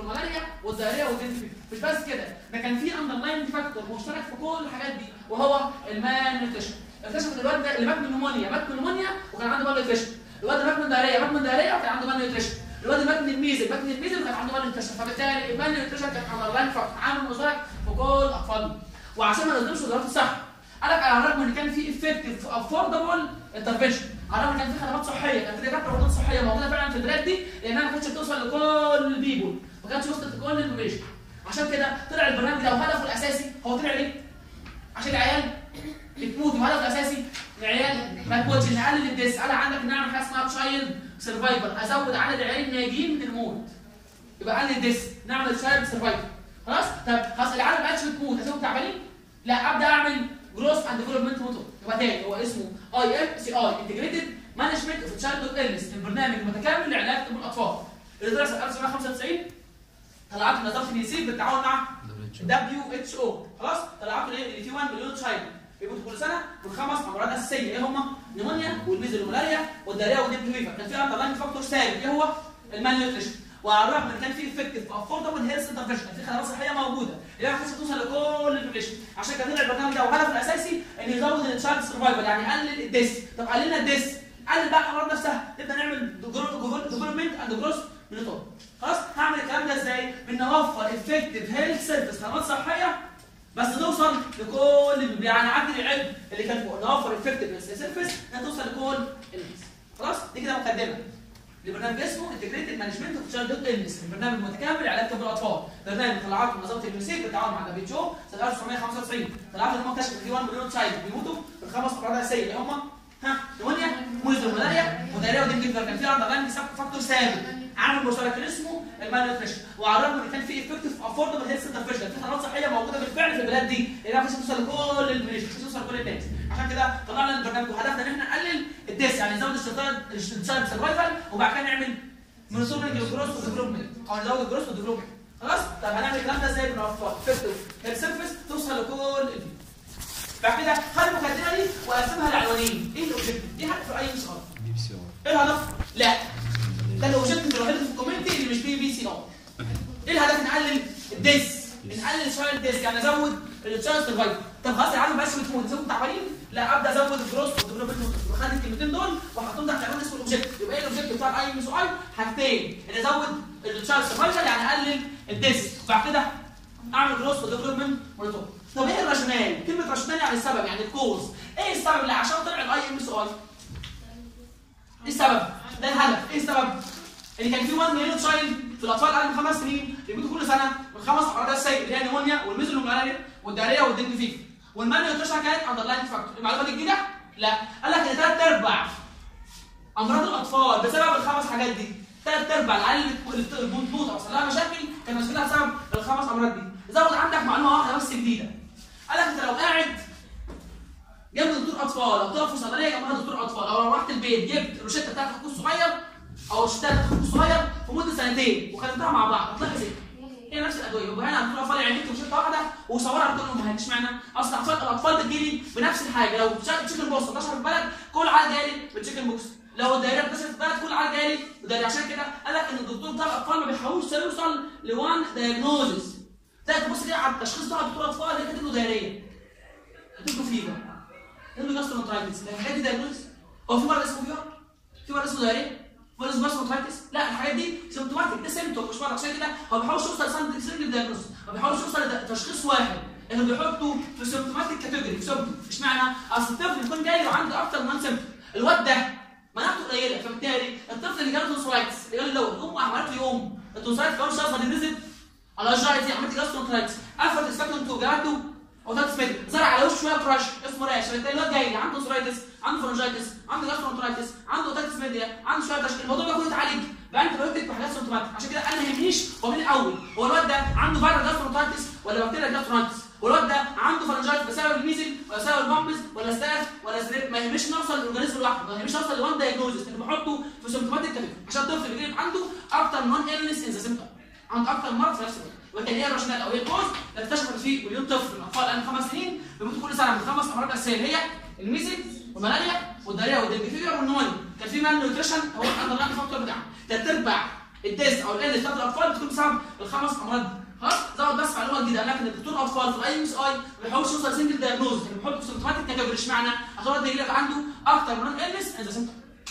والملاريا والدايريا والدنتي مش بس كده ده كان في اندرلاين فاكتور مشترك في كل الحاجات دي وهو المان نيوتريشن اكتشف ان الواد ده اللي مات من نمونيا مات من نمونيا وكان عنده مان نيوتريشن الواد اللي مات من دايريا مات من دايريا وكان عنده مان نيوتريشن الواد اللي مات من الميزل مات من الميزل وكان عنده مان نيوتريشن فبالتالي المان نيوتريشن كان اندرلاين فاكتور عامل مشترك في كل الاطفال وعشان ما نظلمش وزاره الصحه قال لك على الرغم ان كان في افكتيف افوردبل انترفنشن على الرغم ان كان في خدمات صحيه كان في دكاتره وخدمات صحيه موجوده فعلا في البلاد دي لانها ما كانتش بتوصل لكل البيبول ما كانتش وصلت لكل البوبيشن عشان كده طلع البرنامج ده وهدفه الاساسي هو طلع ليه؟ عشان العيال بتموت وهدفه الاساسي العيال ما تموتش نقلل الديس انا عندك نعمل حاجه اسمها تشايلد سرفايفل ازود عدد العيال الناجين من الموت يبقى قلل الديس نعمل تشايلد سرفايفل خلاص طب خلاص العيال ما بقتش بتموت اسيبهم تعبانين لا ابدا اعمل جروث اند ديفلوبمنت موتور يبقى تاني هو اسمه اي ام سي اي انتجريتد مانجمنت اوف تشايلد ايلنس البرنامج المتكامل لعلاج طب الاطفال اللي درس 1995 طلعت نظافه اليونيسيف بالتعاون مع دبليو اتش او خلاص طلعت اللي في 1 مليون تشايلد بيموتوا كل سنه من خمس امراض اساسيه ايه هم؟ نيمونيا والميزل والملاريا والداريه والديب فيفر كان في اندرلاين فاكتور ثابت ايه هو؟ المان نيوتريشن وعلى الرغم ان كان في افكتيف افوردبل هيلث انترفنشن كان في خدمات صحيه موجوده اللي ما كانتش توصل لكل البوبيشن عشان كده طلع البرنامج ده وهدفه الاساسي ان يزود التشايلد سرفايفل يعني يقلل الديس طب قللنا الديس قلل بقى الامراض نفسها نبدا نعمل ديفلوبمنت اند جروث من الطب خلاص هعمل الكلام ده ازاي؟ بان اوفر افكتيف هيلث سيرفيس خدمات صحيه بس نوصل لكل يعني عدد العلم اللي كان فوق نوفر افكتيف هيلث سيرفيس توصل لكل الناس خلاص دي كده مقدمه لبرنامج اسمه انتجريتد مانجمنت اوف تشايلد النس البرنامج متكامل لعلاج طب الاطفال برنامج طلعته منظمه اليونيسيف بالتعاون مع دبليو اتش او سنه 1995 طلعت ان هم اكتشفوا في 1 مليون تشايلد بيموتوا من خمس امراض اساسيه اللي هم ها نمونيا ميزل ملاريا وداريا ودينج فيفر كان في اندرلاين فاكتور ثابت عامل مشترك كان اسمه المان نيوتريشن وعلى الرغم ان كان في افكتيف افوردبل هيلث انترفيشن في خدمات صحيه موجوده بالفعل في البلاد دي اللي ما توصل لكل البلاد توصل لكل الناس عشان كده طلعنا البرنامج وهدفنا ان احنا نقلل الديس يعني نزود الشيطان سرفايفل وبعد كده نعمل منصوب الجروس والديفلوبمنت او نزود الجروس والديفلوبمنت خلاص طب هنعمل الكلام ده ازاي بنوفر افكتيف هيلث سيرفيس توصل لكل البلاد بعد كده خد المقدمه دي وقسمها لعنوانين ايه الاوبجيكتيف دي هدف في اي سؤال بي بي سي ار ايه الهدف لا ده الاوبجيكتيف الوحيد في الكوميونتي اللي مش بي بي سي ار ايه الهدف نقلل الديس نقلل شويه الديس يعني ازود التشانس سرفايفل طب خلاص يا عم بس بتموت تزود تعبانين لا ابدا ازود الجروس والديفلوبمنت وخد الكلمتين دول وحطهم تحت عنوان اسمه الاوبجيكتيف يبقى ايه الاوبجيكتيف بتاع اي سؤال حاجتين ان ازود التشانس سرفايفل يعني اقلل الديس وبعد كده اعمل جروس وديفلوبمنت مونيتور طب ايه الراشونال كلمه راشونال يعني السبب يعني الكوز ايه السبب اللي عشان طلع الاي ام سؤال ايه السبب ده الهدف ايه السبب ان كان في 1 مليون تشايلد في الاطفال اقل من خمس سنين بيموتوا كل سنه من خمس امراض اساسيه اللي هي النمونيا والميزل والملاريا والداريه والدنج فيفر والمان نيوتريشن كانت اندرلاين فاكتور المعلومه دي جديده؟ لا قال لك ان ثلاث ارباع امراض الاطفال بسبب الخمس حاجات دي ثلاث ارباع العيال اللي بتموت او حصل لها مشاكل كان مشكلتها بسبب الخمس امراض دي زود عندك معلومه واحده بس جديده قال لك انت لو قاعد جنب دكتور اطفال او تقف في صيدليه جنبها دكتور اطفال او لو رحت البيت جبت الروشته بتاعت اخوك الصغير او الروشته بتاعت اخوك الصغير في مده سنتين وخدمتها مع بعض هتلاحظ ايه؟ هي نفس الادويه يبقى هنا دكتور اطفال يعني جبت روشته واحده وصورها لكل الامهات اشمعنى؟ اصل اطفال الاطفال بتجيلي بنفس الحاجه لو تشيكن بوكس انتشر في البلد كل عيل جاي لي بالتشيكن بوكس لو الدايره انتشرت في البلد كل عيل جاي لي بالدايره عشان كده قال لك ان الدكتور بتاع الاطفال ما بيحاولش يوصل لوان دايجنوزس تلاقي تبص كده على التشخيص بتاع دكتور اطفال اللي كاتب له دايريه كاتب له فيبر عنده جاسترونترايتس الحاجات دي دايجنوز هو في مرض اسمه فيبر في مرض اسمه دايريه مرض اسمه جاسترونترايتس لا الحاجات دي سيمتوماتيك ده سيمتوم مش مرض عشان كده هو ما بيحاولش يوصل لسنتك دايجنوز ما بيحاولش يوصل لتشخيص واحد لانه بيحطه في سيمتوماتيك كاتيجوري في سيمتوم اشمعنى اصل الطفل يكون جاي له عنده اكتر من سيمتوم الواد ده مناعته قليله فبالتالي الطفل اللي جاله تونسلايتس اللي جاله الاول امه عملت له يوم التونسلايتس كمان شهر نزل على الجاي دي عملت جاسترونترايتس قفلت السبتم تو جاته اوتات سميد زرع على وشه شويه كراش اسمه راش فبالتالي الواد جاي لي عنده سورايتس عنده فرنجايتس عنده جاسترونترايتس عنده اوتات ميديا عنده شويه تشكيل الموضوع ده كله اتعالج بانتي بايوتيك وحاجات سيمتوماتيك عشان كده انا ما يهمنيش هو من الاول هو الواد ده عنده فيروس جاسترونترايتس ولا بكتيريا جاسترونترايتس والواد ده عنده فرنجايتس بسبب الميزل ولا بسبب البامبس ولا ستاف ولا سريب ما يهمنيش نوصل للاورجانيزم لوحده ما يهمنيش نوصل لوان دايجنوزس اللي بحطه في سيمتوماتيك كاتيجوري عشان الطفل بيجي عنده اكتر من وان ايلنس ان ذا سيمتوم عنده اكتر من مرض في نفس الوقت وكان هي الراشونال او هي الكوز اللي اكتشفت في مليون طفل من اطفال اقل من خمس سنين بيموتوا كل سنه من خمس امراض اساسيه اللي هي الميزل والملاريا والداريه والدنج فيفر والنمونيا كان في مان نيوتريشن هو الاندرلاين فاكتور بتاعه ثلاث ارباع الديس او الالس بتاعت الاطفال بتكون بسبب الخمس امراض دي. خلاص زود بس معلومه جديده قال لك ان دكتور الاطفال في الاي ام اس اي ما بيحاولش يوصل سنجل دايجنوز يعني بيحط سيمتوماتيك كاتيجوري اشمعنى عشان يقدر يجي لك عنده اكتر من الس از سيمتوم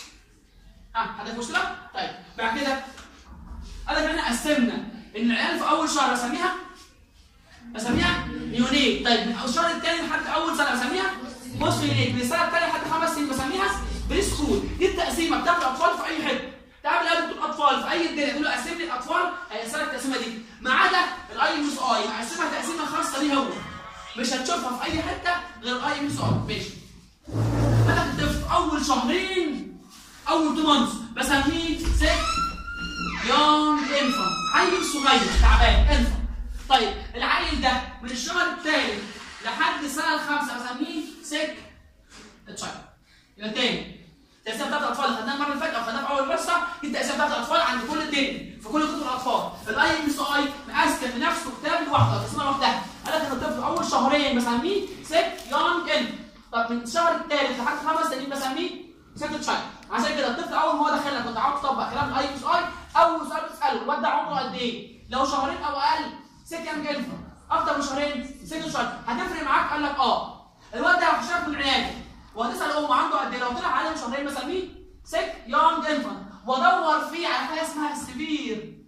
ها عندك مشكله؟ طيب بعد كده قال لك احنا قسمنا ان العيال في اول شهر بسميها بسميها يونيت طيب من الشهر الثاني لحد اول سنه بسميها بص يونيت من السنه الثانيه لحد خمس سنين بسميها بري سكول دي التقسيمه بتاعت الاطفال في اي حته تعمل ايه دكتور اطفال في اي الدنيا تقول له قسم لي الاطفال هيقسم لك التقسيمه دي ما عدا الاي ام اس اي هقسمها تقسيمه خاصه ليه هو مش هتشوفها في اي حته غير الاي ام اس اي ماشي انا الطفل اول شهرين اول تو مانثs بسميه سيك يونج انفant عيل صغير تعبان انفant طيب العيل ده من الشهر الثالث لحد السنه الخامسه بسميه سيك تشايلد يبقى تاني التقسيمه بتاعت الاطفال اللي خدناها المره اللي فاتت او خدناها في اول حصه دي التقسيمه بتاعت الاطفال عند كل الدنيا في كل كتب الاطفال الاي ام اس اي مقسم لنفسه كتاب لوحده تقسيمه لوحدها قال لك ان الطفل اول شهرين بسميه سيك يونج انفant طب من الشهر الثالث لحد خمس سنين بسميه سيكل تشايلد عشان كده الطفل اول ما هو دخل لك كنت عاوز تطبق كلام الاي اس اي اول سؤال بتساله الواد ده عمره قد ايه؟ لو شهرين او اقل سيكل جلفه اكتر من شهرين سيكل تشايلد هتفرق معاك قال لك اه الواد ده هيخشك من العياده وهتسال امه عنده قد ايه لو طلع عليه شهرين بسميه سيك يونج انفانت وادور فيه على حاجه اسمها السيفير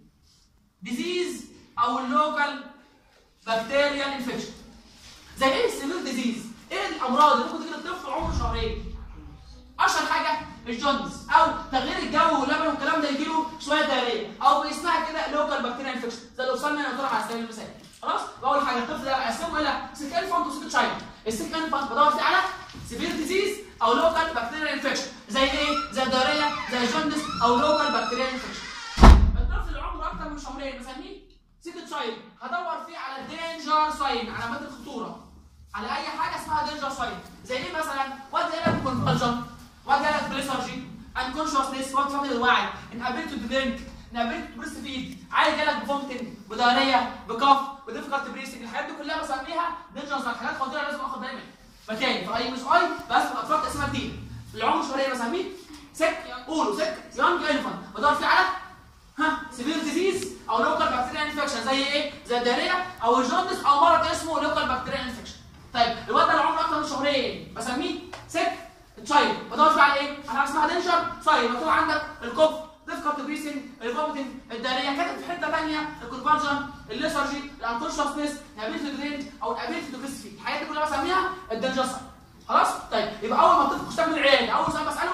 ديزيز او اللوكال بكتيريال انفكشن زي ايه السيفير ديزيز؟ ايه الامراض اللي ممكن تجي للطفل عمره شهرين؟ اشهر حاجه الجوندس او تغيير الجو واللبن والكلام ده يجيله شويه دايريه او باسمها كده لوكال بكتيريا انفكشن زي اللي وصلنا انا على سبيل المثال خلاص اول حاجه الطفل ده اقسمه الى سيك انفانت وسيك تشايلد السيك انفانت بدور فيه على سيفير ديزيز او لوكال بكتيريا انفكشن زي ايه زي الدايريه زي الجوندس او لوكال بكتيريا انفكشن الطفل اللي عمره اكتر من شهرين بسميه سيك تشايلد هدور فيه على الدينجر ساين علامات الخطوره على اي حاجه اسمها دينجر ساين زي ايه مثلا واد جالك كونفالجن واد جالك بليسرجي انكونشسنس واد فاقد الوعي انابيلتي تو درينك انابيلتي تو بريست فيد عيل جالك بفومتنج بداريه بكف بديفيكالت بريسنج الحاجات دي كلها بسميها دينجر ساين حاجات خطيره لازم اخد بالي منها فتاني في اي مش اي بس الاطفال تقسيمها كتير العمر شهريه بسميه سك قولوا سك يونج انفانت بدور فيه على ها سيفير ديزيز او لوكال بكتيريا انفكشن زي ايه؟ زي الداريه او الجوندس او مرض اسمه لوكال بكتيريا انفكشن. طيب الواد ده اللي عمره اكتر من شهرين بسميه سيك تشايلد بدور فيه على ايه؟ على حاجه اسمها دينجر سايد مكتوب عندك الكوف ديفكالت بريسنج الفومتنج الداريه كاتب في حته ثانيه الكونفرجن الليسرجي الانكونشسنس الابيلتي درين او الابيلتي تو بريست فيد الحاجات دي كلها بسميها الدينجر سايد. خلاص؟ طيب يبقى اول ما الطفل يشتغل من العياده اول سؤال بساله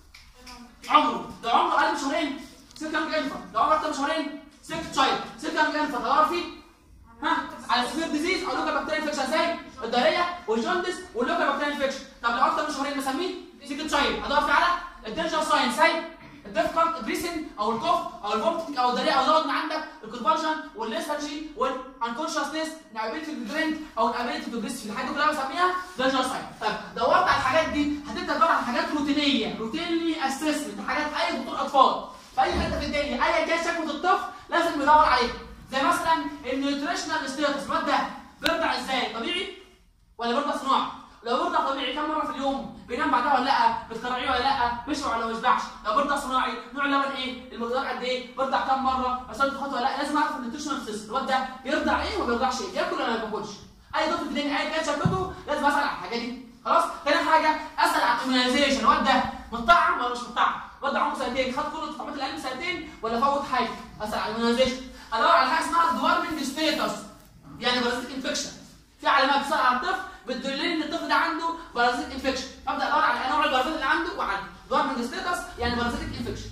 عمره ده عمره اقل من شهرين سيرك كام انفانت لو عمره اكتر من شهرين سيرك تشايلد سيرك كام انفانت هدور فيه ها على سيفير ديزيز او لوكال بكتيريا انفكشن زي الداريه والجوندس واللوكال بكتيريا انفكشن طب لو اكتر من شهرين بسميه سيرك تشايلد هدور فيه على الدينجر ساين زي الديفكالت بريسن او الكوف او الفومتنج او الداريه او زود من عندك الكونفرجن والليسرجي والانكونشسنس الابيلتي تو درينك او الابيلتي تو بريست الحاجات دي كلها بسميها دينجر ساين طيب دورت على الحاجات دي هتبدا تدور على حاجات روتينيه روتينلي اسسمنت حاجات اي دكتور اطفال في اي حته في الدنيا ايا كان شكوى الطفل لازم يدور عليها زي مثلا النيوتريشنال ستيتس الواد ده بيرضع ازاي طبيعي ولا بيرضع صناعي لو بيرضع طبيعي كم مره في اليوم بينام بعدها ولا لا بتكرعيه ولا لا بيشبع ولا ما بيشبعش لو بيرضع صناعي نوع اللبن ايه المقدار قد ايه بيرضع كم مره مثلا خطوه ولا لا لازم اعرف النيوتريشنال ستيتس الواد ده بيرضع ايه وما بيرضعش ايه ياكل ولا ما بياكلش اي طفل في الدنيا ايا كان شكوته لازم اسال على الحاجات دي خلاص تاني حاجه اسال على الاميونيزيشن الواد ده مطعم ولا مش مطعم الواد ده عمره سنتين خد كل التطعيمات اللي قبل سنتين ولا فوت حاجه اسال على الاميونيزيشن ادور على حاجه اسمها الدوارمنج ستيتس يعني بارازيت انفكشن في علامات بتظهر على الطفل بتدل لي ان الطفل ده عنده بارازيت انفكشن ابدا ادور على انواع البارازيت اللي عنده وعنده دوارمنج ستيتس يعني بارازيت انفكشن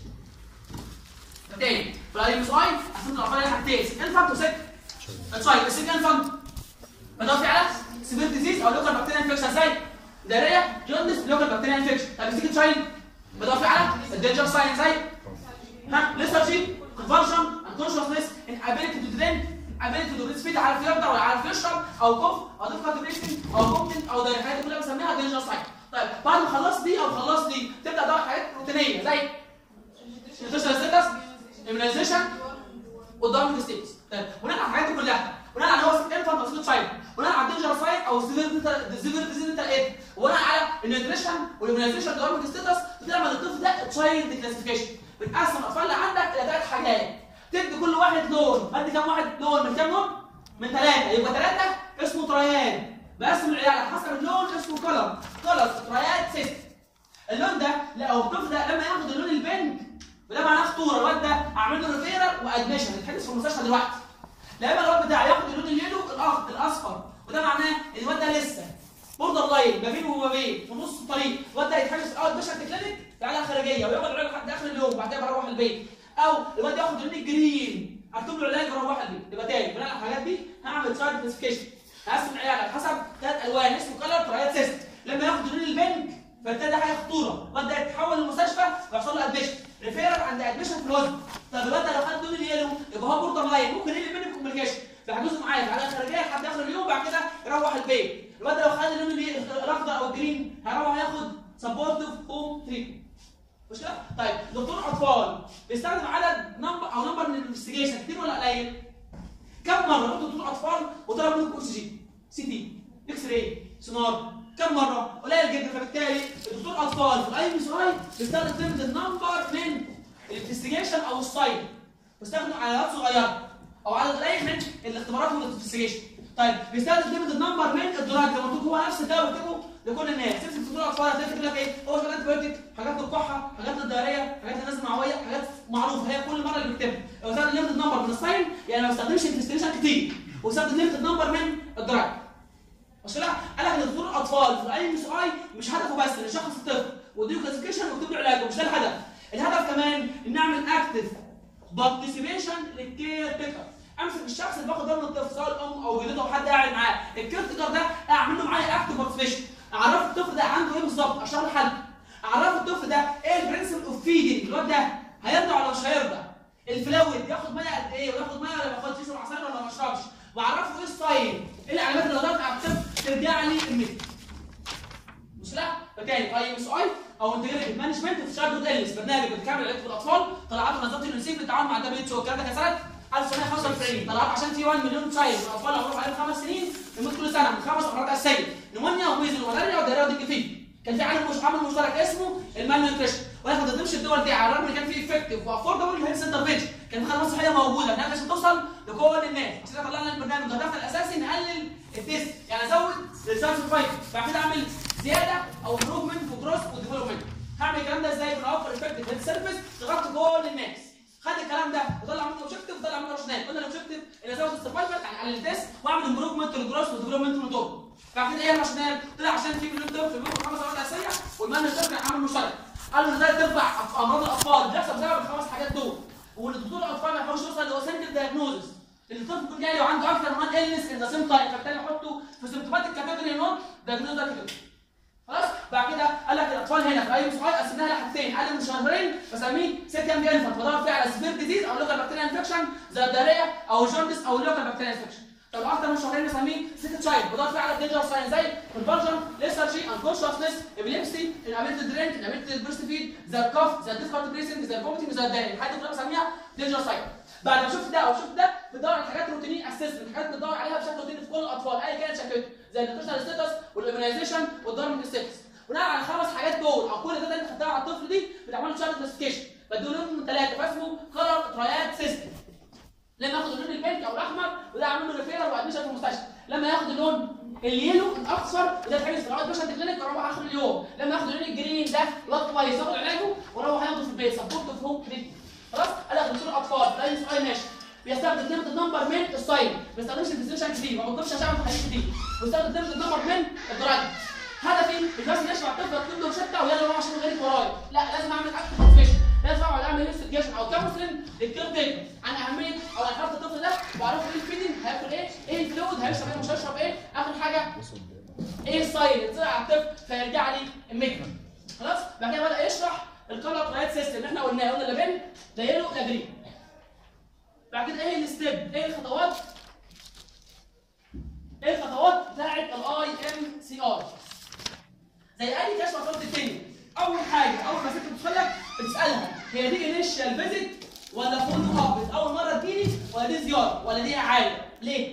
تاني في الاي ام اس اي قسمت الاطفال الى حاجتين انفانت وسك طيب السك انفانت بدور في على سيفير ديزيز او لوكال بكتيريا انفكشن زي داريه جوندس لوكال بكتيريا انفكشن طب السك تشايلد بدور في على الدينجر ساين زي ها ليسترجي كونفرجن انكونشسنس انابيلتي تو درين ابيلتي تو بريست فيد عارف يرضع ولا عارف يشرب او كف او ديفكالت بريستنج او كومبتنت او ده الحاجات دي كلها بنسميها دينجر ساين طيب بعد ما خلصت دي او خلصت دي تبدا تدور حاجات روتينيه زي نيوتريشنال ستاتس immunization والدارمنج ستيتس طيب بناء على الحاجات دي كلها بناء على هو انفانت او سكوت شايلد بناء على الدينجر ساين او سيفير سيفير ديزيز انت لقيت وبناء على النيوتريشن والاميونيزيشن والدارمنج ستيتس بتعمل الطفل ده تشايلد كلاسيفيكيشن بنقسم الاطفال اللي عندك الى ثلاث حاجات تدي كل واحد لون بدي كام واحد لون من كام لون من ثلاثه يبقى ثلاثه اسمه تريان بقسم العيال على حسب اللون اسمه كلر كلر تريات سيستم اللون ده لا هو الطفل ده لما ياخد اللون البنك وده معناه خطوره الواد ده هعمل له ريفيرال وادميشن يتحبس في المستشفى دلوقتي لما الواد بتاعي ياخد اللون اليلو الأخ- الاصفر وده معناه ان الواد ده لسه بوردر لاين ما بينه وما بين في نص الطريق الواد ده يتحبس في اول باشا كلينيك في علاقه خارجيه وياخد علاج لحد اخر اليوم وبعدين بروح البيت او الواد ياخد اللون الجرين اكتب له علاج ويروح البيت يبقى تاني بناء على الحاجات دي هعمل سايد كلاسيفيكيشن هقسم العيال على حسب ثلاث الوان اسمه كلر ترايات سيستم لما ياخد اللون البنك فبالتالي ده حاجه خطوره الواد ده يتحول للمستشفى ويحصل له ادميشن ريفيرال عند ادميشن في الوزن طب الواد ده لو خد اللون اليلو يبقى هو بوردر لاين ممكن يقلب مني كوميونيكيشن بيحجزوا معايا في علاقه خارجيه لحد اخر اليوم بعد كده يروح البيت الواد ده لو خد اللون الي- الاخضر او الجرين هيروح ياخد سبورتيف هوم تريتمنت مش كده؟ طيب دكتور اطفال بيستخدم عدد نمبر او نمبر من الانفستيجيشن كتير ولا قليل؟ كم مره رحت دكتور اطفال وطلب منك اكسجين سي تي اكس راي سونار كم مره؟ قليل جدا فبالتالي الدكتور اطفال في اي سؤال بيستخدم ليميتد نمبر من الانفستيجيشن او الساين بيستخدم عدد صغيره او عدد قليل من الاختبارات والانفستيجيشن طيب بيستخدم ليميتد نمبر من الدراج لما مكتوب هو نفس الدواء بيكتبه لكل الناس تمسك دكتور اطفال هتلاقي يقول لك ايه هو شغال انتبيوتيك حاجات للكحه حاجات للدياريه حاجات للناس المعويه حاجات معروفه هي كل مره اللي بيكتبها لو استخدم ليميتد نمبر من الساين يعني ما بيستخدمش انفستيجيشن كتير ويستخدم ليميتد نمبر من الدراج مش كده؟ قال لك ان دكتور الاطفال في اي ام اس اي مش هدفه بس ان يشخص الطفل ويديله كلاسيفيكيشن ويكتب له علاجه مش ده الهدف الهدف كمان ان نعمل اكتف بارتيسيبيشن للكير تيكر امسك الشخص اللي باخد باله من الطفل سواء الام او جدته او حد قاعد معاه الكير تيكر ده اعمل له معايا اكتف بارتيسيبيشن اعرف الطفل ده عنده ايه بالظبط اشرح له حل اعرف الطفل ده ايه البرنسبل اوف فيدنج الواد ده هيرضع ولا مش هيرضع الفلويد ياخد ميه قد ايه وياخد ميه ولا ما ياخدش يشرب عصير ولا ما يشربش واعرفه ايه الساين ايه العلامات اللي ضغط على الطفل ترجع لي المثل مش لا فكان اي ام اس اي او انتجريتد مانجمنت في شارلوت اليس برنامج بتكامل علاج الاطفال طلعته منظمه اليونسيف بالتعاون مع دبليو اتش او الكلام ده كان سنه 1995 طلعت عشان في 1 مليون تشايلد الاطفال اللي عمرهم عليهم خمس سنين يموت كل سنه من خمس امراض اساسيه نمونيا وميزل وملاريا ودياريه وديك فيه كان في عامل مش عامل مشترك اسمه المال نيوتريشن ولكن ما تضمش الدول دي على الرغم ان كان في افكتيف وافوردبل هيلث انترفنشن كان في خدمات صحيه موجوده انها عشان توصل لكل الناس عشان كده طلعنا البرنامج هدفنا الاساسي نقلل التيست يعني ازود ريسيرش فايت بعد كده اعمل زياده او امبروفمنت وجروث وديفلوبمنت هعمل الكلام ده ازاي بنوفر افكتيف هيلث سيرفيس تغطي كل الناس خد الكلام ده وطلع منه اوبجكتيف وطلع منه راشنال قلنا الاوبجكتيف ان ازود السرفايفل يعني اقلل التيست واعمل امبروفمنت والجروث والديفلوبمنت والموتور بعد كده ايه الراشنال طلع عشان في مليون طفل بياخد خمس امراض اساسيه والمان الطفل عامل مشترك قالوا ازاي ترفع أف- امراض الاطفال بيحصل بسبب الخمس حاجات دول وان الدكتور الاطفال ما يحاولش يوصل لو سنجل دايجنوزس الطفل يكون جاي وعنده اكثر من النس ان ذا سيم تايم فبالتالي يحطه في سيمتوماتيك كاتيجوري نوت دايجنوز ده كده خلاص بعد كده قال لك الاطفال هنا في اي سؤال قسمناها لحاجتين اقل من شهرين بسميه سيكند انفانت بدور فيه على سبير ديزيز او لوكال بكتيريا انفكشن زي الداريه او جوندس او لوكال بكتيريا انفكشن طب اكتر من شهرين بسميه سيكند تشايلد بدور فيه على دينجر ساين زي البلجن ليسترشي انكونشسنس ابيليبسي الابيلتي درينك الابيلتي بريست فيد زي الكف زي الديفكالت بريسنج زي الفوميتنج زي الداري الحاجات دي كلها بسميها دينجر ساين بعد ما شفت ده او شفت ده بتدور على حاجات روتيني اسسمنت حاجات بتدور عليها بشكل روتيني في كل الاطفال ايا كانت شكلته زي النيوتريشنال ستاتس والاورجنايزيشن والدارمنج ستاتس بناء على الخمس حاجات دول او كل ده انت خدتها على الطفل دي بتعمل له شارت كلاسيفيكيشن بديله لون من ثلاثه فاسمه كلر ترايات سيستم لما ياخد اللون البينك او الاحمر وده عامل له ريفيرال وادميشن في المستشفى لما ياخد اللون اليلو الاصفر وده يتحجز في العقد باشا كلينيك ويروح اخر اليوم لما ياخد اللون الجرين ده لط كويس ياخد علاجه ويروح ياخده في البيت سبورت في هوم كلينيك خلاص قال لك دكتور الاطفال في اي سؤال ماشي بيستخدم ليمت النمبر من الساين ما بيستخدمش الفيزيشن كتير ما بيطلبش اشعه حديد كتير بيستخدم ليمت النمبر من الدراج هدفي مش بس نشفع الطفل اكتب له شته ويلا روح عشان غيرك ورايا لا لازم اعمل اكتف موتيفيشن لازم اقعد اعمل انفستيجيشن او كونسلنج للكير تيكر عن اهميه او عن حاله الطفل ده واعرفه ايه الفيدنج هياكل ايه ايه الفلويد هيشرب ايه مش هيشرب ايه اخر حاجه ايه الساين اللي طلع على الطفل فيرجع لي الميكرو خلاص بعد كده بدا يشرح الكلر ترايت سيستم اللي احنا قلناه قلنا لا بين لا يلو لا جرين بعد كده ايه الستيب ايه الخطوات ايه الخطوات بتاعت الاي ام سي ار زي اي كشف اطفال الدنيا اول حاجه اول ما ست بتدخلك بتسالها هي دي انيشال فيزيت ولا فولد اب اول مره تجيلي ولا دي زياره ولا دي اعاده ليه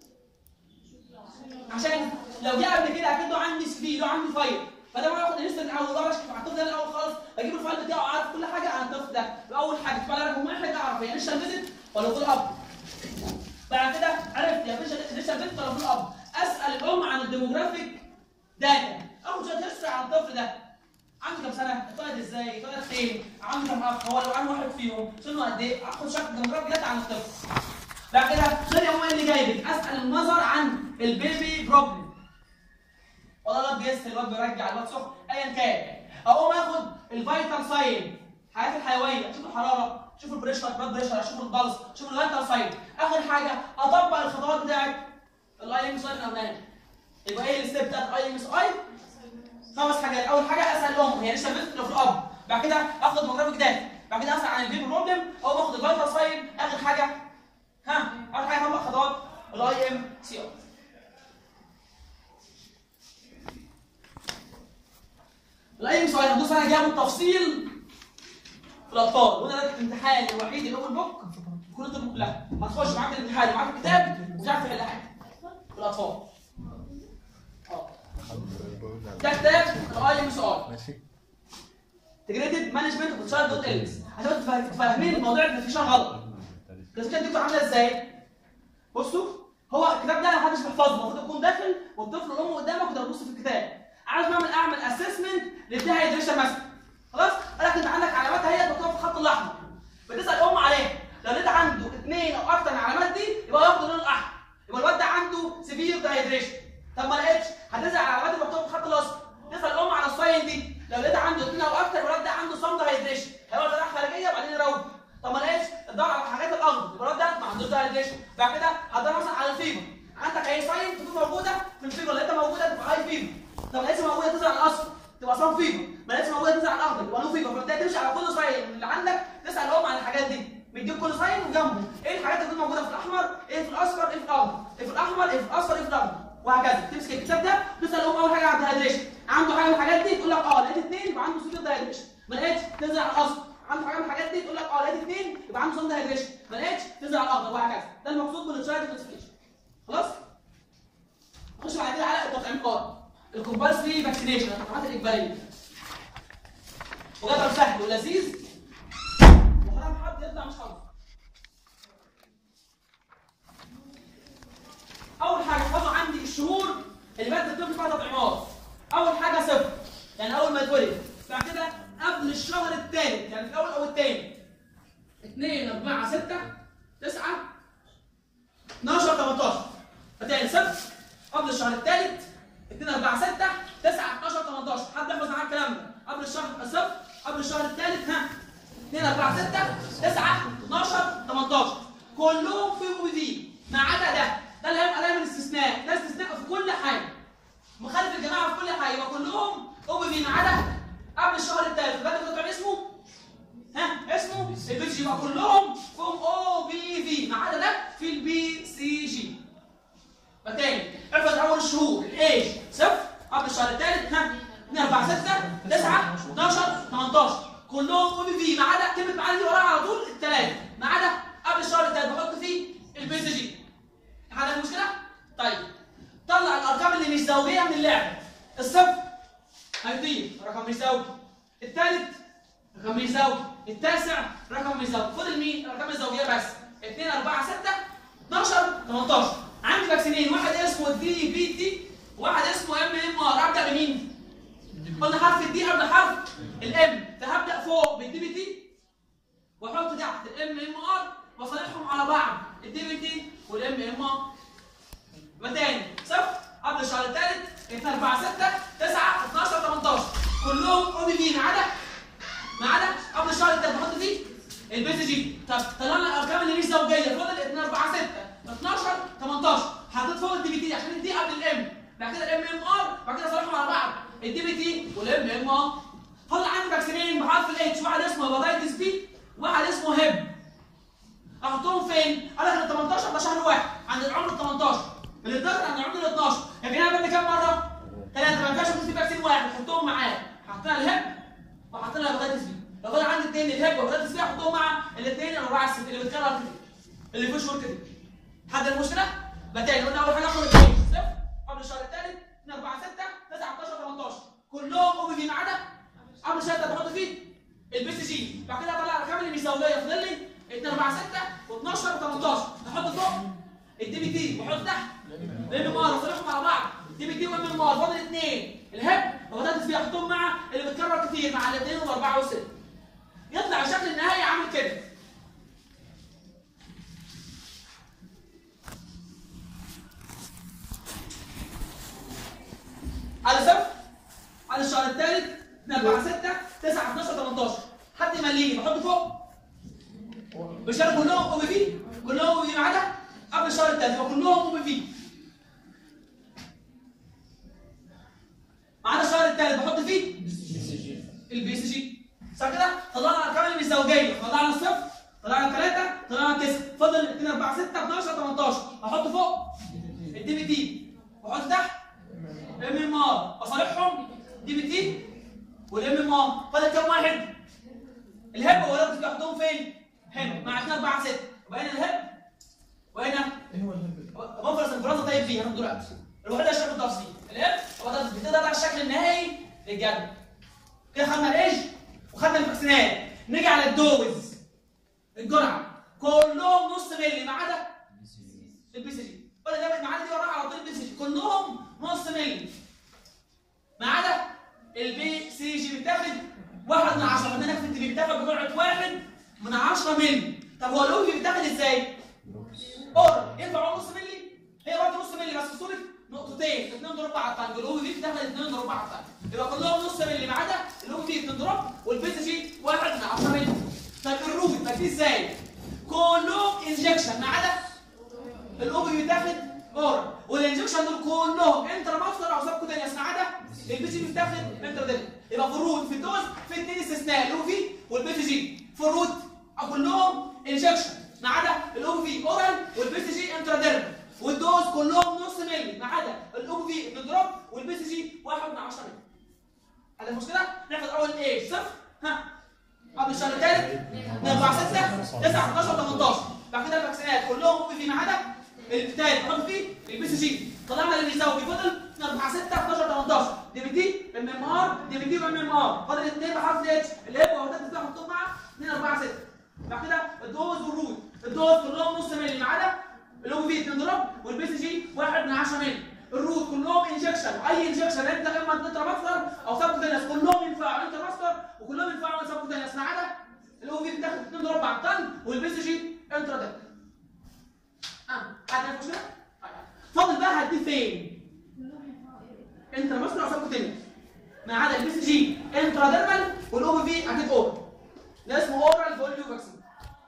عشان لو جه قبل كده اكيد له عندي سي في له عندي فايل فده ما ياخد انستا اول مره اشوف على الطفل ده الاول خالص بجيب الفايل بتاعه عارف كل حاجه عن الطفل ده اول حاجه تبقى لها رقم واحد اعرف هي انيشال فيزيت ولا فول اب بعد كده عرفت يا باشا لسه بنت ولا فول اب اسال الام عن الديموغرافيك داتا اخد شويه هيستوري عن الطفل ده عنده كام سنه؟ اتولد ازاي؟ اتولد فين؟ عنده كام اخ؟ هو لو عنده واحد فيهم سنه قد ايه؟ اخد شويه ديموغرافيك داتا عن الطفل بعد كده خد يا امي اللي جايبك اسال النظر عن البيبي بروبلم والله الواد بيسهل الواد بيرجع الواد سخن ايا كان اقوم اخد الفيتال ساين الحاجات الحيويه شوف الحراره شوف البريشر بلاد بريشر شوف البلس شوف الفيتال ساين اخر حاجه اطبق الخطوات بتاعت الاي ام اس اي الاولاني يبقى ايه الستيب بتاعت الاي ام اس اي خمس حاجات اول حاجه اسال الام هي لسه بنت لو في الاب بعد كده اخد مجرد داتا بعد كده اسال عن البيبي بروبلم او باخد الفيتال ساين اخر حاجه ها اول حاجه اطبق خطوات الاي ام سي اي الاي سؤال هندوس على جاب التفصيل في الاطفال وده ده الامتحان الوحيد اللي هو البوك كل الطب كلها هتخش معاك الامتحان ومعاك الكتاب ومش عارف تحل حاجه في الاطفال اه ده كتاب الاي ام سؤال ماشي تجريدد مانجمنت اوف تشايلد دوت اليس عشان تبقوا فاهمين الموضوع الكلاسيفيكيشن غلط الكلاسيفيكيشن دي عامله ازاي؟ بصوا هو الكتاب ده محدش بيحفظه المفروض يكون داخل والطفل والام قدامك وده بتبص في الكتاب عايز بعمل اعمل اسسمنت للديهايدريشن مثلا خلاص قال لك انت عندك علامات اهي مكتوبه في الخط الاحمر بتسال الام عليها لو لقيت عنده اثنين او اكتر من العلامات دي يبقى ياخد اللون الاحمر يبقى الواد ده عنده سيفير ديهايدريشن طب ما لقيتش هتسال على العلامات اللي مكتوبه في الخط الاصفر تسال الام على الساين دي لو لقيت عنده اثنين او اكتر الولاد ده عنده صم ديهايدريشن هيبقى طريقه خارجيه وبعدين يروح طب ما لقيتش تدور على الحاجات الاخضر يبقى الواد ده ما عندوش ديهايدريشن بعد كده هتدور مثلا على الفيبر عندك اي ساين تكون موجوده في الفيبر لقيتها موجوده تبقى هاي فيبر طب لقيتها موجوده تظهر على الاصفر تبقى صام فيبر ما لقيتش موجوده تظهر على الاخضر يبقى لو فيبر فبتبدا تمشي على كل ساين اللي عندك تسال الام عن الحاجات دي بيديك كل ساين وجنبه ايه الحاجات اللي تكون موجوده في الاحمر ايه في الاصفر ايه في الاخضر ايه في الاحمر ايه في الاصفر ايه في الاخضر وهكذا تمسك الكتاب ده تسال الام اول حاجه عن الدهيدريشن عنده حاجه من الحاجات دي تقول لك اه لقيت اثنين يبقى عنده سوبر دهيدريشن ما لقيتش تنزل على الاصفر عنده حاجه من الحاجات دي تقول لك اه لقيت اثنين يبقى عنده صم دهيدريشن ما لقيتش تنزل على الاخضر وهكذا ده المقصود بالتشايلد كلاسيفيكيشن خلاص نخش بعد كده على التطعيمات الكومبالسري فاكسينيشن التطعيمات الاجباريه وجدول سهل ولذيذ وحرام حد يطلع مش حافظ اول حاجه حفظوا عندي الشهور اللي بدات الطفل فيها تطعيمات اول حاجه صفر يعني اول ما يتولد بعد كده قبل الشهر الثالث يعني في الاول او الثاني 2 4 6 9 12 18 فتاني صفر قبل الشهر الثالث 2 4 6 9 12 18 حد يحفظ معايا الكلام ده قبل الشهر صفر قبل الشهر الثالث ها 2 4 6 9 12 18 كلهم في او في ما عدا ده ده اللي هيبقى دايما استثناء ده استثناء في كل حاجه مخالف الجماعه في كل حاجه يبقى كلهم او في ما عدا قبل الشهر الثالث بدأ الدكتور اسمه ها اسمه البي جي يبقى كلهم فيهم او بي في ما عدا ده في البي سي جي فتاني احفظ اول الشهور الايج صفر قبل الشهر الثالث ها 2 4 6 9 12 18 كلهم او بي في ما عدا كلمه معانا دي وراها على طول الثلاثه ما عدا قبل الشهر الثالث بحط فيه البي سي جي عندك مشكله؟ طيب طلع الارقام اللي مش زوجيه من اللعبه الصفر هيطير رقم مش زوجي الثالث رقم مش زوجي التاسع رقم مش زوجي فضل مين؟ الارقام الزوجيه بس 2 4 6 12 18 عندي فاكسينين واحد اسمه دي بي تي وواحد اسمه ام ام ار ابدا بمين؟ قلنا حرف الدي قبل حرف الام فهبدا فوق بالدي بي تي واحط تحت الام ام ار واصالحهم على بعض الدي بي تي والام ام ار يبقى تاني صفر قبل الشهر الثالث 2 4 6 9 12 18 كلهم او بي في ما عدا ما عدا قبل الشهر الثالث بحط فيه البي سي جي طب طلعنا الارقام اللي مش زوجيه فضل 2 4 6 12 18 حطيت فوق الدي بي تي عشان الدي قبل الام بعد كده الام ام ار بعد كده صالحهم على بعض الدي بي تي والام ام ار فضل عندي فاكسينين بحرف الاتش واحد اسمه هيباتيتس بي واحد اسمه هيب احطهم فين؟ قال لك ال 18 ده شهر واحد عند العمر ال 18 ال 12 عند العمر ال 12 يا جماعه بدنا كام مره؟ ثلاثه ما ينفعش يكون في فاكسين واحد حطهم معاه حطينا الهيب وحطينا الهيباتيتس بي لو فضل عندي اثنين الهيب والهيباتيتس بي احطهم مع الاثنين الاربعه الست اللي بتكرر كده اللي فيه شهور كده حد المشكله؟ بقى تاني قلنا اول حاجه اخد الاثنين صفر قبل الشهر الثالث 2 4 6 9 12 18 كلهم او في ما عدا قبل الشهر الثالث بحط فيه البي سي جي بعد كده اطلع الارقام اللي مش زوجيه فاضل لي 2 4 6 و12 و13 هحط فوق الدي بي تي واحط تحت لان ام ار واصلحهم على بعض دي بي تي وام ام ار فاضل اثنين الهب وبدات فيه احطهم مع اللي بيتكرر كتير مع الاثنين والاربعه والسته يطلع الشكل النهائي عامل كده على صفر على الشهر الثالث 2 4 6 9 12 18 حد يمليني بحط فوق بشار كلهم او بي في كلهم او بي في ما عدا قبل الشهر الثالث يبقى كلهم او بي في ما عدا الشهر الثالث بحط فيه البي اس جي صح كده طلعنا الارقام اللي بالزوجيه طلعنا الصفر طلعنا الثلاثه طلعنا التسعه فضل 2 4 6 12 18 احط فوق الدي بي تي واحط تحت ام ام ار اصالحهم دي بي تي والام ام ار فاضل كام واحد؟ الهب والرد بيحطهم فين؟ هنا مع 2 4 6 وبقينا الهب وهنا ايه هو الهبل؟ مفرز انفرازه طيب فيه هناخد دلوقتي الوحيد الشكل التفصيلي الهب هو ده بتقدر على الشكل النهائي للجدول كده خدنا الايج وخدنا الفاكسينات نيجي على الدوز الجرعه كلهم نص مللي ما عدا البي سي جي ولا ده ما عدا دي وراها على طول البي سي جي كلهم نص مللي ما عدا البي سي جي بتاخد واحد من عشرة عندنا في التي بتاخد بجرعه واحد من 10 مللي طب هو الاوفي بتاخد ازاي؟ اور ينفع نص مللي؟ هي برضه نص مللي بس في صوره نقطتين 2 ضرب على الطن الاوفي في بتاخد 2 ضرب على الطن يبقى كلهم نص مللي ما عدا الاوفي في 2 ضرب والبي سي جي واحد من 10 مللي طيب الروبي بتاخد ازاي؟ كلهم انجكشن ما عدا الاوبي بيتاخد اور والانجكشن دول كلهم انترا ماسكر او سب كوتينيوس ما عدا البي سي بيتاخد انترا ديل يبقى في الروت في الدوز في اثنين استثناء الاوفي والبي سي جي في الروت كلهم انجكشن ما عدا الاوفي اورال والبي سي جي انترا ديل والدوز كلهم نص مللي ما عدا الاوفي بيضرب والبي سي جي 1 من 10 مللي هذا المشكله ناخد اول ايه صفر ها قبل الشهر الثالث 4 6 9 11 18 بعد كده الفاكسينات كلهم اوبي في ما عدا الثالث نحط فيه البي سي جي طلعنا اللي بيساوي فضل 4 6 11 18 دي بي تي ام ام ار دي بي تي وام ام ار فاضل اثنين بحرف الاتش اللي هي وحدات الدفاع حطهم مع 2 4 6 بعد كده الدوز والروت الدوز كلهم نص مللي ما عدا الاو في 2 ضرب والبي سي جي 1 من 10 مللي الروت كلهم انجكشن اي انجكشن انت اما انترا ماسكر او سب كوتينيوس كلهم ينفعوا انترا ماسكر وكلهم ينفعوا سب كوتينيوس ما عدا الاو في بتاخد 2 ضرب على الطن والبي سي جي انترا ده اه حد مشكله فاضل بقى هديه فين انترا ماسكر او سب كوتينيوس ما عدا البي سي جي انترا ديرمال والاو في اكيد اورال ده اسمه اورال فوليو فاكسين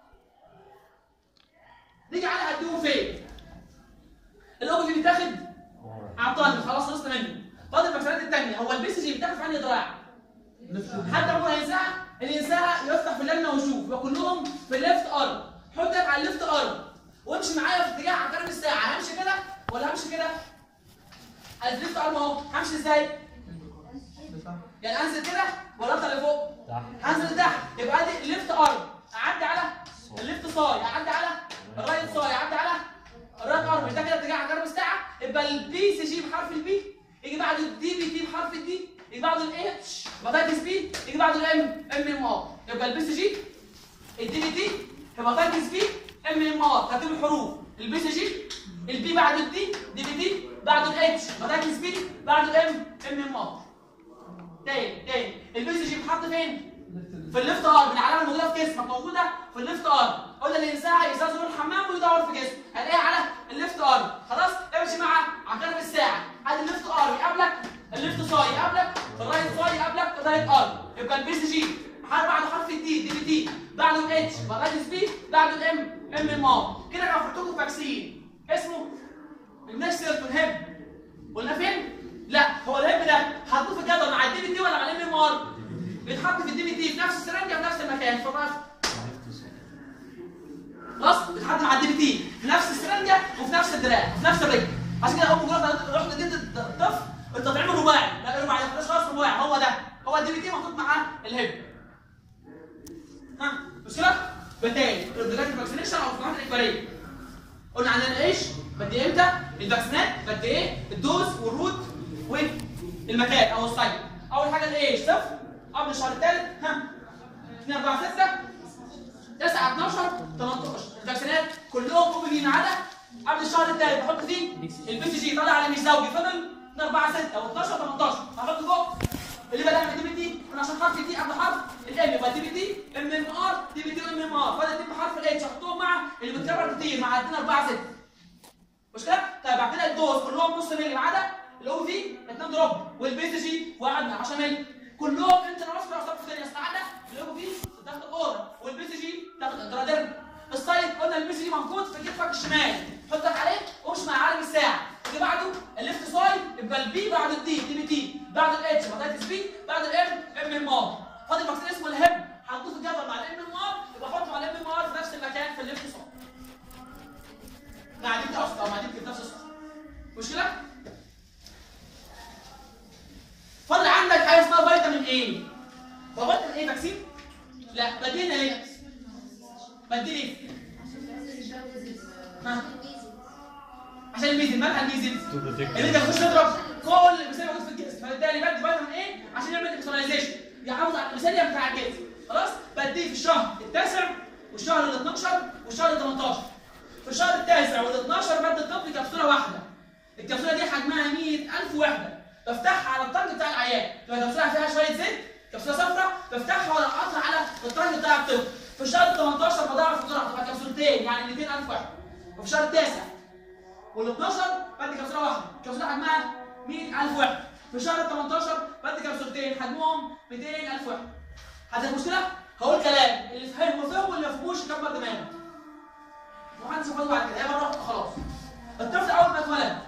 نيجي على هديه فين الاو في بيتاخد عطاني خلاص خلصنا منه فاضل الفاكسينات الثانيه هو البي سي جي بيتاخد في انهي دراع حتى لو هينساها اللي ينساها يفتح في اللجنه ويشوف يبقى كلهم في الليفت ارم حط ايدك على الليفت ارم وامشي معايا في اتجاه عقارب الساعه همشي كده ولا همشي كده الليفت ارم اهو همشي ازاي يعني انزل كده ولا اطلع لفوق هنزل تحت يبقى ادي الليفت ارم اعدي على الليفت صاي اعدي على الرايت صاي اعدي على الرايت ارم ده كده اتجاه عقارب الساعه يبقى البي سي جي بحرف البي يجي بعده الدي بي تي بحرف الدي يجي بعده الاتش بطاطس بي يجي بعده الام ام ام ار يبقى البي سي جي الدي بي تي هيباتيتس بي ام ام ار ترتيب الحروف البي سي جي البي بعده الدي دي بي تي بعده الاتش هيباتيتس بي بعده الام ام ام ار تاني تاني البي سي جي بتحط فين؟ في الليفت ار العلامه الموجوده في جسمك موجوده في الليفت ار قلنا اللي ينساها ينساها زور الحمام ويدور في جسمه هنلاقيها على الليفت ار خلاص امشي مع عقارب الساعه ادي الليفت ار يقابلك الليفت صاي يقابلك الرايت صاي يقابلك الرايت ار يبقى البي سي جي حرف بعد حرف الدي دي بي تي بعده الاتش بعده البي بعده الام ام ام ار كده انا عملت لكم فاكسين اسمه النكسل هيب قلنا فين؟ لا هو الهيب ده حطوه في الجدول مع الدي بي تي ولا مع الام ام ار؟ بيتحط في الدي بي تي في نفس السرنجه في نفس المكان في الراس خلاص بيتحط مع الدي بي تي في نفس السرنجه وفي نفس الدراع وفي نفس الرجل عشان كده اول مجرد رحت اديت الطفل التطعيم الرباعي لا الرباعي خلاص خلاص رباعي هو ده هو الدي بي تي محطوط معاه الهيب ها مشكله؟ بالتالي الدراج فاكسينيشن او الفحوصات الاجباريه قلنا عندنا ايش؟ بدي امتى؟ الفاكسينات بدي ايه؟ الدوز والروت والمكان او السايت اول حاجه الايش صفر قبل الشهر الثالث ها 2 4 6 9 12 18 الفاكسينات كلهم او بي ما عدا قبل الشهر الثالث بحط فيه البي سي جي طالع على مش زوجي فضل 4 6 او 12 18 هحط فوق اللي بدأ من دي بي تي انا عشان حرف دي قبل حرف الام يبقى دي بي تي ام ام ار دي بي تي ام ام ار فاضل اتنين بحرف الاتش احطهم مع اللي بيتكرر كتير مع اتنين 4 6 مش كده؟ طيب بعد كده الدوز كلهم نص مللي ما عدا الاو في 2 دروب والبي سي جي 1 10 مللي كلهم انت نفس الارقام في الدنيا ما عدا الاو في تاخد اورا والبي سي جي تاخد انتراديرم السايد قلنا البي سي جي موجود في كتفك الشمال حطك عليه وامشي مع عالم الساعه اللي بعده الليفت سايد يبقى البي بعد الدي دي بي تي بعد الاتش بعد الاس بي بعد الام ام ام ار فاضل فاكسين اسمه الهب هنحطه في الجدول مع الام ام ار يبقى حطه مع الام ام ار في نفس المكان في الليفت سايد مع دي اصلا او مع دي في نفس الصف مشكله فاضل عندك حاجه اسمها فيتامين ايه هو فيتامين ايه فاكسين لا بدينا ليه بديل ايه ها عشان الميزل مالها الميزل اللي انت تخش تضرب كل المثال موجود في الجسم فبالتالي بدي فيتامين ايه عشان يعمل اكسونايزيشن يحافظ على المثاليه بتاع الجسم خلاص بديه في الشهر التاسع والشهر ال 12 والشهر ال 18 في الشهر التاسع وال 12 بدي الطفل كبسوله واحده الكبسوله دي حجمها 100000 وحده بفتحها على الطنج بتاع العيان تبقى كبسوله فيها شويه زيت كبسوله صفراء بفتحها ولا اقطع على الطنج بتاع الطفل في الشهر ال 18 بضاعف الجرعه تبقى كبسولتين يعني 200000 وحده وفي الشهر التاسع وال 12 بدي كبسوله واحده كبسوله حجمها 100000 وحده في شهر ال 18 بدي كبسولتين حجمهم 200000 وحده هذه المشكله هقول كلام اللي فهمه فهم واللي ما فهموش يكبر دماغه محدش يفضل بعد كده هي مره واحده خلاص الطفل اول ما اتولد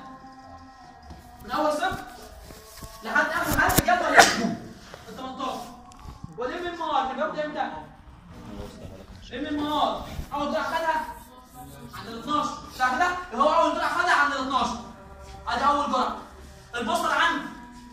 من اول صفر لحد اخر حد الجدول ال 18 والام ام ار كان بياخد امتى؟ ام ام ار اول جرعه خدها عند ال 12 صح كده؟ هو اول جرعه خدها عند ال 12 ادي اول جرعه البوستر عند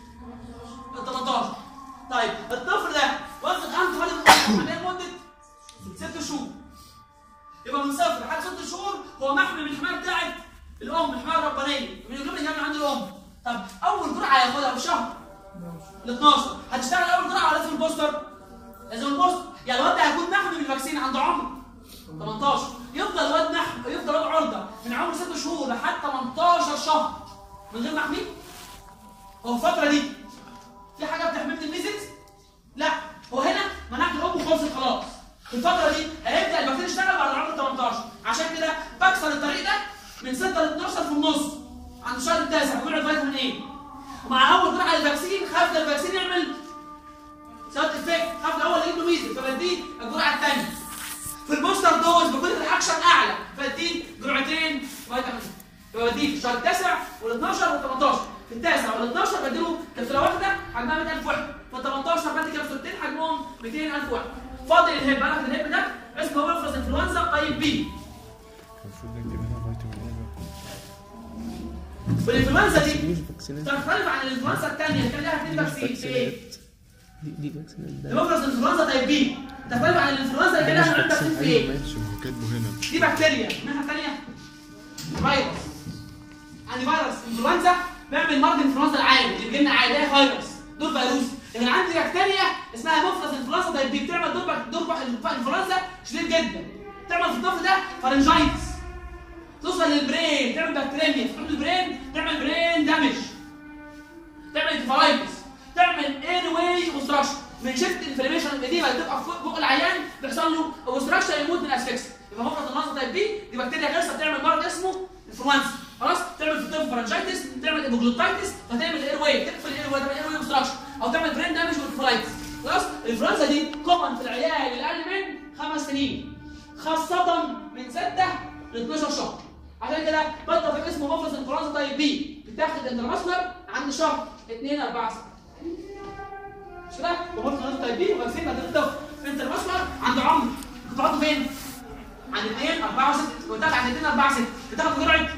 ال 18 طيب الطفل ده واخد عنده حوالي لمده ست شهور يبقى من صفر لحد ست شهور هو محمي من الحمايه بتاعت الام الحمايه الربانيه من الجبن اللي عند الام طب اول جرعه هياخدها في شهر ال 12 هتشتغل اول جرعه ولا لازم البوستر؟ لازم البوستر يعني الواد ده هيكون محمي من الفاكسين عند عمر 18 يفضل الواد محمي يفضل الواد عرضه من عمر 6 شهور لحد 18 شهر من غير محمي هو الفتره دي في حاجه بتحميه من الميزلز؟ لا هو هنا مناعه الام خلصت خلاص في الفتره دي هيبدا البكتيريا تشتغل بعد عمر 18 عشان كده بكسر الطريق ده من 6 ل 12 في النص عند الشهر التاسع بجرعه فيتامين ايه ومع اول جرعه الفاكسين خاف الفاكسين يعمل سايد افكت خاف الاول يجيب له ميزل فبديه الجرعه الثانيه في البوستر دوز بيكون الاكشن اعلى فبديه جرعتين فيتامين فبديه في الشهر التاسع وال 12 وال 18 في التاسع وال 12 بديله كبسوله واحده حجمها 100000 وحده في ال 18 بدي كبسولتين حجمهم 200000 وحده فاضل الهب انا الهب ده اسمه ويلفرز انفلونزا طيب بي المفروض نكتب هنا فيتامين والانفلونزا دي ايه فاكسينات تختلف عن الانفلونزا الثانيه اللي كان لها اثنين فاكسين في ايه؟ فاكسينات دي دي فاكسينات ده الويلفرز انفلونزا طيب بي تختلف عن الانفلونزا اللي كان لها اثنين فاكسين في ايوه ايه؟ ماشي ما هو كاتبه هنا دي بكتيريا الناحيه الثانيه فيروس عندي فيروس انفلونزا بيعمل مرض الانفلونزا العادي اللي بيجي لنا عادي ده فيروس دور فيروسي لكن عندي بكتيريا اسمها مفرز انفلونزا طيب دي بتعمل دور بك- دور بك- انفلونزا شديد جدا تعمل في الطفل ده فارنجايتس توصل للبرين تعمل بكتيريميا تروح للبرين تعمل برين دامج تعمل انفلايتس تعمل اير واي اوبستراكشن من شفت انفلاميشن القديمه اللي بتبقى في بق العيان بيحصل له اوبستراكشن يموت من اسفكسيا يبقى مفرز النص تايب بي دي بكتيريا غيرسه بتعمل مرض اسمه انفلونزا خلاص تعمل في الطفل فرنجايتس تعمل ايبوجلوتايتس فتعمل اير واي تقفل الاير واي تعمل اير واي اوبستراكشن او تعمل برين دامج وانفلايتس خلاص الانفلونزا دي كومن في العيال اللي اقل من خمس سنين خاصه من 6 ل 12 شهر عشان كده بطل في اسمه مفرز انفلونزا تايب بي بتاخد انترماسكولار عند شهر 2 4 6 مش كده؟ ومفرز انفلونزا تايب بي وفاكسين بعد الطفل انترماسكولار عند عمر كنت بحطه فين؟ عند 2 4 6 وبتاخد عند 2 4 6 بتاخد جرعه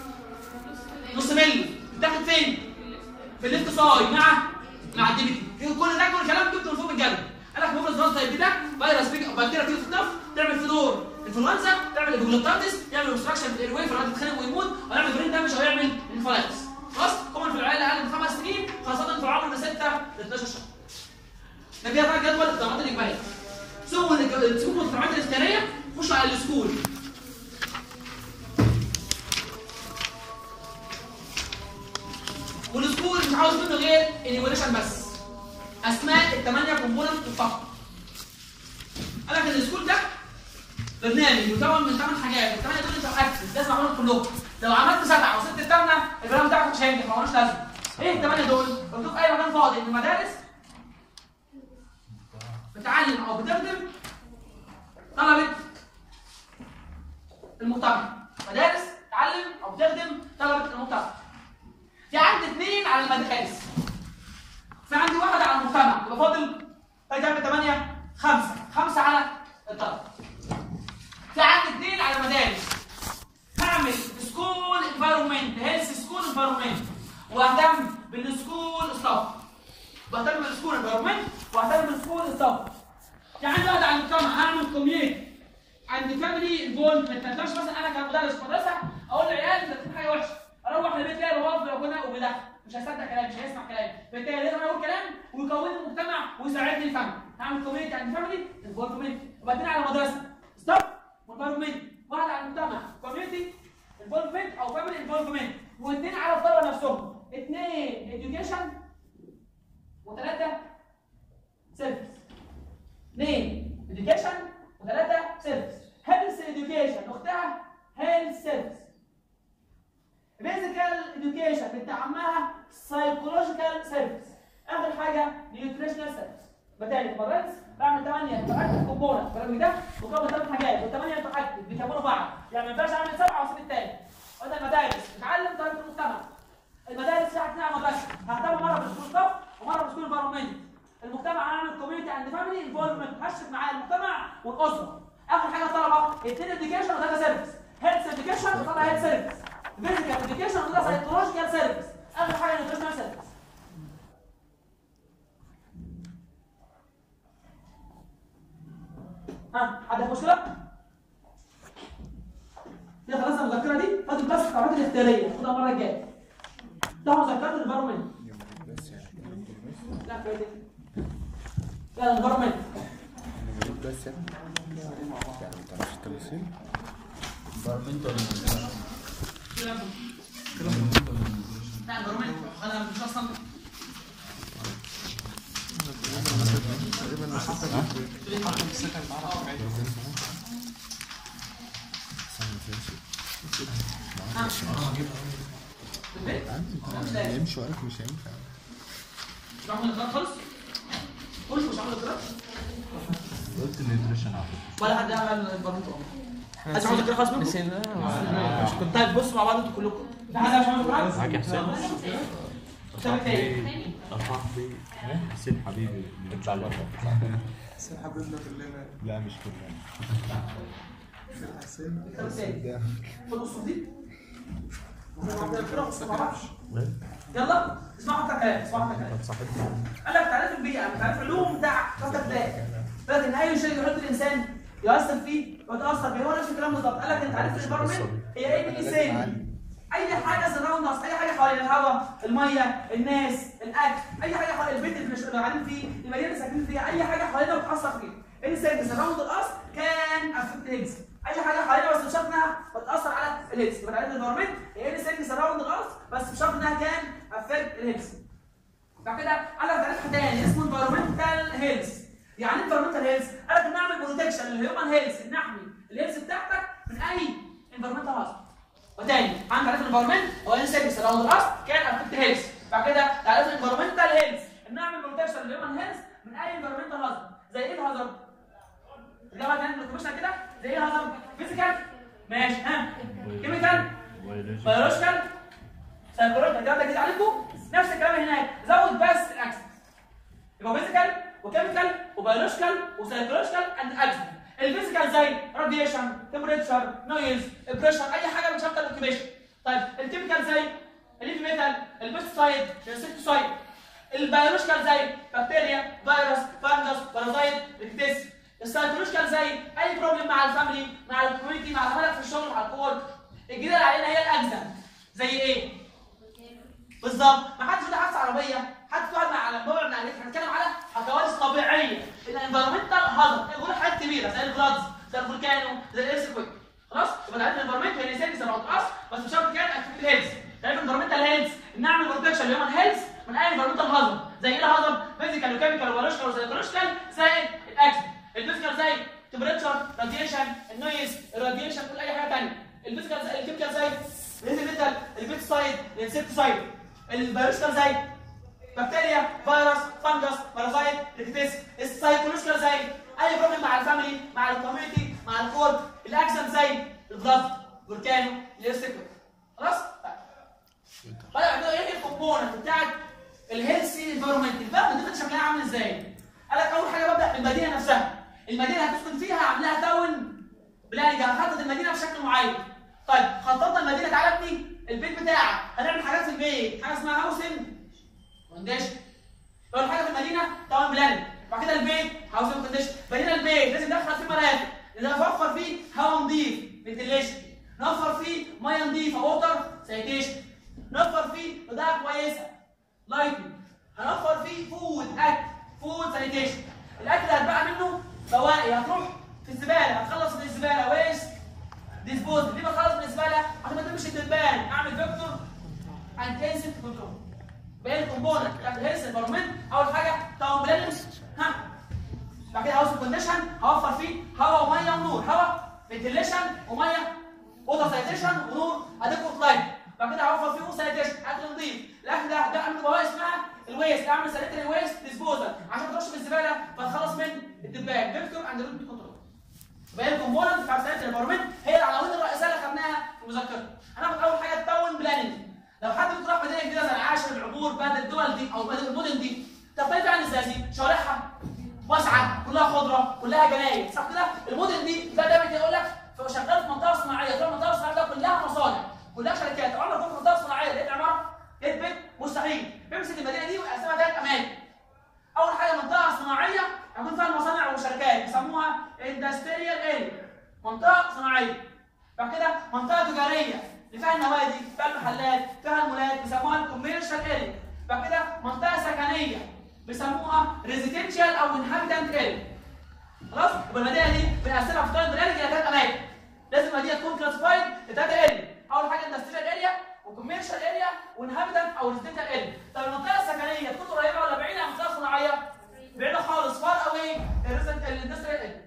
نص مللي بتاخد فين؟ في الليفت سايد مع مع الدي بي تي كل ده كل الكلام جبته من فوق الجبل قال لك مفرز انفلونزا تايب بي ده فيروس بيجي بكتيريا تيجي في الطفل تعمل في دور انفلونزا تعمل ايبوجلوتايتس يعمل اوبستراكشن في الاير واي فالواحد يتخانق ويموت او يعمل برين دامج او يعمل انفلايتس خلاص كومن في العيال اقل من خمس سنين خاصه في العمر من 6 ل 12 شهر ده كده بقى جدول الطعامات الاجباريه سمو الج- سمو الطعامات الاختياريه خش على السكول والسكول مش عاوز منه غير انيميشن بس اسماء الثمانيه كومبوننت فقط قال لك السكول ده برنامج مكون من ثمان حاجات الثمانيه دول انت اكتف لازم اعملهم كلهم لو عملت سبعه وست الثامنه البرنامج بتاعك مش هينجح ما ملوش لازمه ايه الثمانيه دول؟ قلت في اي مكان فاضي من المدارس بتعلم او بتخدم طلبه المجتمع مدارس تعلم او بتخدم طلبه المجتمع في عندي اثنين على المدارس في عندي واحد على المجتمع يبقى فاضل كام 8 خمسة خمسة على الطلبة في عندي اثنين على المدارس هعمل سكول انفايرمنت هيلث سكول انفايرمنت واهتم بالسكول ستاف واهتم بالسكول انفايرمنت واهتم بالسكول ستاف في عندي واحد على المجتمع هعمل كوميونيتي عندي فاميلي انفولفمنت ما ينفعش مثلا انا كمدرس مدرسه اقول للعيال ده في حاجه وحشه اروح البيت الاقي بابا بياكلها وبيضحك مش هيصدق كلامي مش هيسمع كلامي فبالتالي لازم اقول كلام ويكون لي المجتمع ويساعدني الفهم هعمل كوميونتي عند فاميلي انفولفمنت وبعدين على مدرسه ستوب انفولفمنت واحد على المجتمع كوميونتي انفولفمنت او فاميلي انفولفمنت واثنين على الطلبه نفسهم اثنين education وثلاثه سيرفيس اثنين education وثلاثه سيرفيس هيلث education اختها هيلث سيرفيس بيزيكال education بنت عمها سايكولوجيكال سيرفيس اخر حاجه نيوتريشنال سيرفيس بتاني مرات بعمل 8 انتراكتيف كومبوننت البرنامج ده مكون ثلاث حاجات والثمانيه انتراكتيف بيكملوا بعض يعني ما ينفعش اعمل سبعه واسيب الثاني قلنا المدارس بتعلم طريقه المجتمع المدارس فيها اثنين مدرسه ههتم مره بالسكول ستاف ومره بالسكول انفيرمنت المجتمع هعمل كوميونتي اند فاميلي انفولفمنت هشرك معايا المجتمع والاسره اخر حاجه طلبه اثنين اديوكيشن وثلاثه سيرفيس هيلث اديوكيشن وطلع هيلث سيرفيس فيزيكال اديوكيشن وطلع سايكولوجيكال سيرفيس اخر حاجه نيوتريشنال سيرفيس ها حد عنده مشكله؟ كده خلصنا المذكره دي فاضل بس القواعد الاختياريه خدها المره الجايه ده مذكرات الانفيرمنت بس يعني لا كويس لا الانفيرمنت بس يعني يعني ما تعرفش التمثيل لا الانفيرمنت انا مش اصلا تقريبا نسيت يمشي وراك مش هينفع مش عامل اقرار خالص قول مش عامل اقرار قلت نيوتريشن على فكره ولا حد عمل الانفيرمنت عايز عامل اقرار خالص منكم مش كنت طيب بصوا مع بعض انتوا كلكم في حد عايز عامل اقرار معاك يا حسين كتاب التاني صاحبي حسين حبيبي بتاع الوطن حبيبنا كلنا لا مش كلنا في الحسين كتاب التاني خد الصوت دي يلا اسمعوا حتى كلام اسمعوا حتى كلام صاحبنا قال لك تعريف البيئه تعريف العلوم بتاع فتره ابتدائي قال لك ان اي شيء يحط الانسان يؤثر فيه ويتاثر به هو نفس الكلام بالظبط قال لك ان تعريف الانفيرمنت هي ايه الانسان اي حاجه سراوند اي حاجه حوالين الهواء الميه الناس الاكل اي حاجه حوالين البيت اللي احنا قاعدين فيه المدينه اللي ساكنين فيها اي حاجه حوالينا بتاثر فيها انسان سراوند الاس كان افكت هيلز اي حاجه حوالينا بس بشرط انها بتاثر على الهيلز يبقى تعريف الانفيرمنت هي انسان سراوند الاس بس بشرط انها كان افكت الهيلز بعد كده قال لك تعريف تاني اسمه انفيرمنتال هيلث يعني ايه انفيرمنتال هيلث قال لك نعمل بروتكشن للهيومن هيلث نحمي الهيلث بتاعتك من اي انفيرمنتال هازارد وتاني عن تعريف الانفيرمنت هو انسان سراوند الاس كان افكت هيلث بعد كده تعريف الانفيرمنتال هيلث ان نعمل بروتكشن للهيومن هيلث من اي انفيرمنتال هازارد زي ايه الهازارد؟ الجامعه كانت بروتكشن كده زي ايه الهازارد؟ فيزيكال ماشي ها كيميكال بيولوجيكال سايكولوجي الكلام ده جديد عليكم نفس الكلام هناك زود بس الاكسس يبقى فيزيكال وكيميكال وبيولوجيكال وسايكولوجيكال اند اكسس الفيزيكال زي راديشن تمبريتشر نويز بريشر اي حاجه بتشتغل الاوكيبيشن طيب الكيميكال زي الليفي ميتال البيستسايد الانسكتسايد البيولوجيكال زي بكتيريا فيروس فانجس بارازايت ريكتيس السايكولوجيكال زي اي بروبلم مع الفاميلي مع الكوميونتي مع زملائك في الشغل مع الكورك الجديده اللي علينا هي الاجزاء زي ايه؟ بالظبط ما حدش له حادثه عربيه حد واحد مع على بعد عن احنا بنتكلم على كوارث طبيعيه الانفيرمنتال هازارد بيقول حاجات كبيره زي الفلادز زي الفولكانو الهيلث تعرف انفيرمنتال هيلث نعمل بروتكشن لهيومن هيلث من اي انفيرمنتال هازارد زي ايه الهازارد فيزيكال وكيميكال وبيولوجيكال وسايكولوجيكال زي الاكل الفيزيكال زي تمبريتشر راديشن النويز الراديشن كل اي حاجه ثانيه الفيزيكال زي الكيميكال زي الانفيرمنتال البيكسايد الانسكتسايد البيولوجيكال زي بكتيريا فيروس فانجس بارازايت ريكتيس السايكولوجيكال زي اي بروبلم مع الفاميلي مع الكوميونتي مع الكورد الاكسن زي البلاد فولكانو الاستيكوت خلاص بقى عندنا ايه الكومبوننت بتاعت الهيلثي انفيرمنت البلد دي شكلها عامل ازاي قال لك اول حاجه ببدا بالمدينه نفسها المدينه هتسكن فيها عاملاها تاون بلاننج هنخطط المدينه بشكل معين طيب خططنا المدينه تعالى ابني البيت بتاعك هنعمل حاجات في البيت حاجه اسمها هاوسنج كونديشن اول حاجه في المدينه تاون بلاننج بعد كده البيت هاوسنج كونديشن بنينا البيت لازم ندخل فيه مرافق نوفر فيه هواء نظيف فنتيليشن نوفر فيه ميه نظيفه ووتر سانيتيشن نوفر فيه اضاءه كويسه لايتنج هنوفر فيه فود اكل فود سانيتيشن الاكل هتبقى منه بواقي هتروح في الزباله هتخلص من الزباله ويست ديسبوز ليه بخلص من الزباله عشان ما ترميش الدبان اعمل فيكتور انتنسيف كنترول باقي الكومبوننت بتاعت الهيلث انفيرمنت اول حاجه تاون بلانس ها بعد كده هاوس كونديشن هوفر فيه هواء وميه ونور هواء فنتيليشن وميه ووتر سانيتيشن ونور اديكوت لايت بعد كده هوفر فيه سانيتيشن اكل نظيف الاكل ده ده اعمل بواقي اسمها الويست اعمل سانيتري ويست ديسبوزال عشان ما تخش في الزباله فتخلص من الدبان فيكتور اند روت كنترول يبقى الكومبوننت بتاع سانيتري انفيرمنت هي العناوين الرئيسيه اللي خدناها في المذكره هناخد اول حاجه التاون بلاننج لو حد بيروح مدينه جديده زي العاشر العبور بدل الدول دي او بدل المدن دي تختلف عن ازاي شوارعها واسعه كلها خضره كلها جناين صح كده المدن دي ده دايما يقول لك شغال في منطقه صناعيه تروح المنطقه الصناعيه ده كلها مصانع كلها شركات عمرك كنت في منطقه صناعيه لقيت عماره لقيت بيت مستحيل بيمسك المدينه دي ويقسمها ثلاث اماكن اول حاجه منطقه صناعيه يكون فيها المصانع والشركات بيسموها اندستريال اريا منطقه صناعيه بعد كده منطقه تجاريه اللي فيها النوادي فيها المحلات فيها المولات بيسموها الكوميرشال اريا بعد كده منطقه سكنيه بيسموها ريزيدنشال او انهابيتانت اريا خلاص يبقى المدينه دي بنقسمها في طريق بلاننج الى ثلاث اماكن لازم المدينه تكون كلاسيفايد لثلاث اريا اول حاجه اندستريال اريا وكوميرشال اريا وانهابيتانت او ريزيدنشال اريا طب المنطقه السكنيه تكون قريبه ولا بعيده عن المنطقه الصناعيه بعيده خالص فار اواي الاندستريال اريا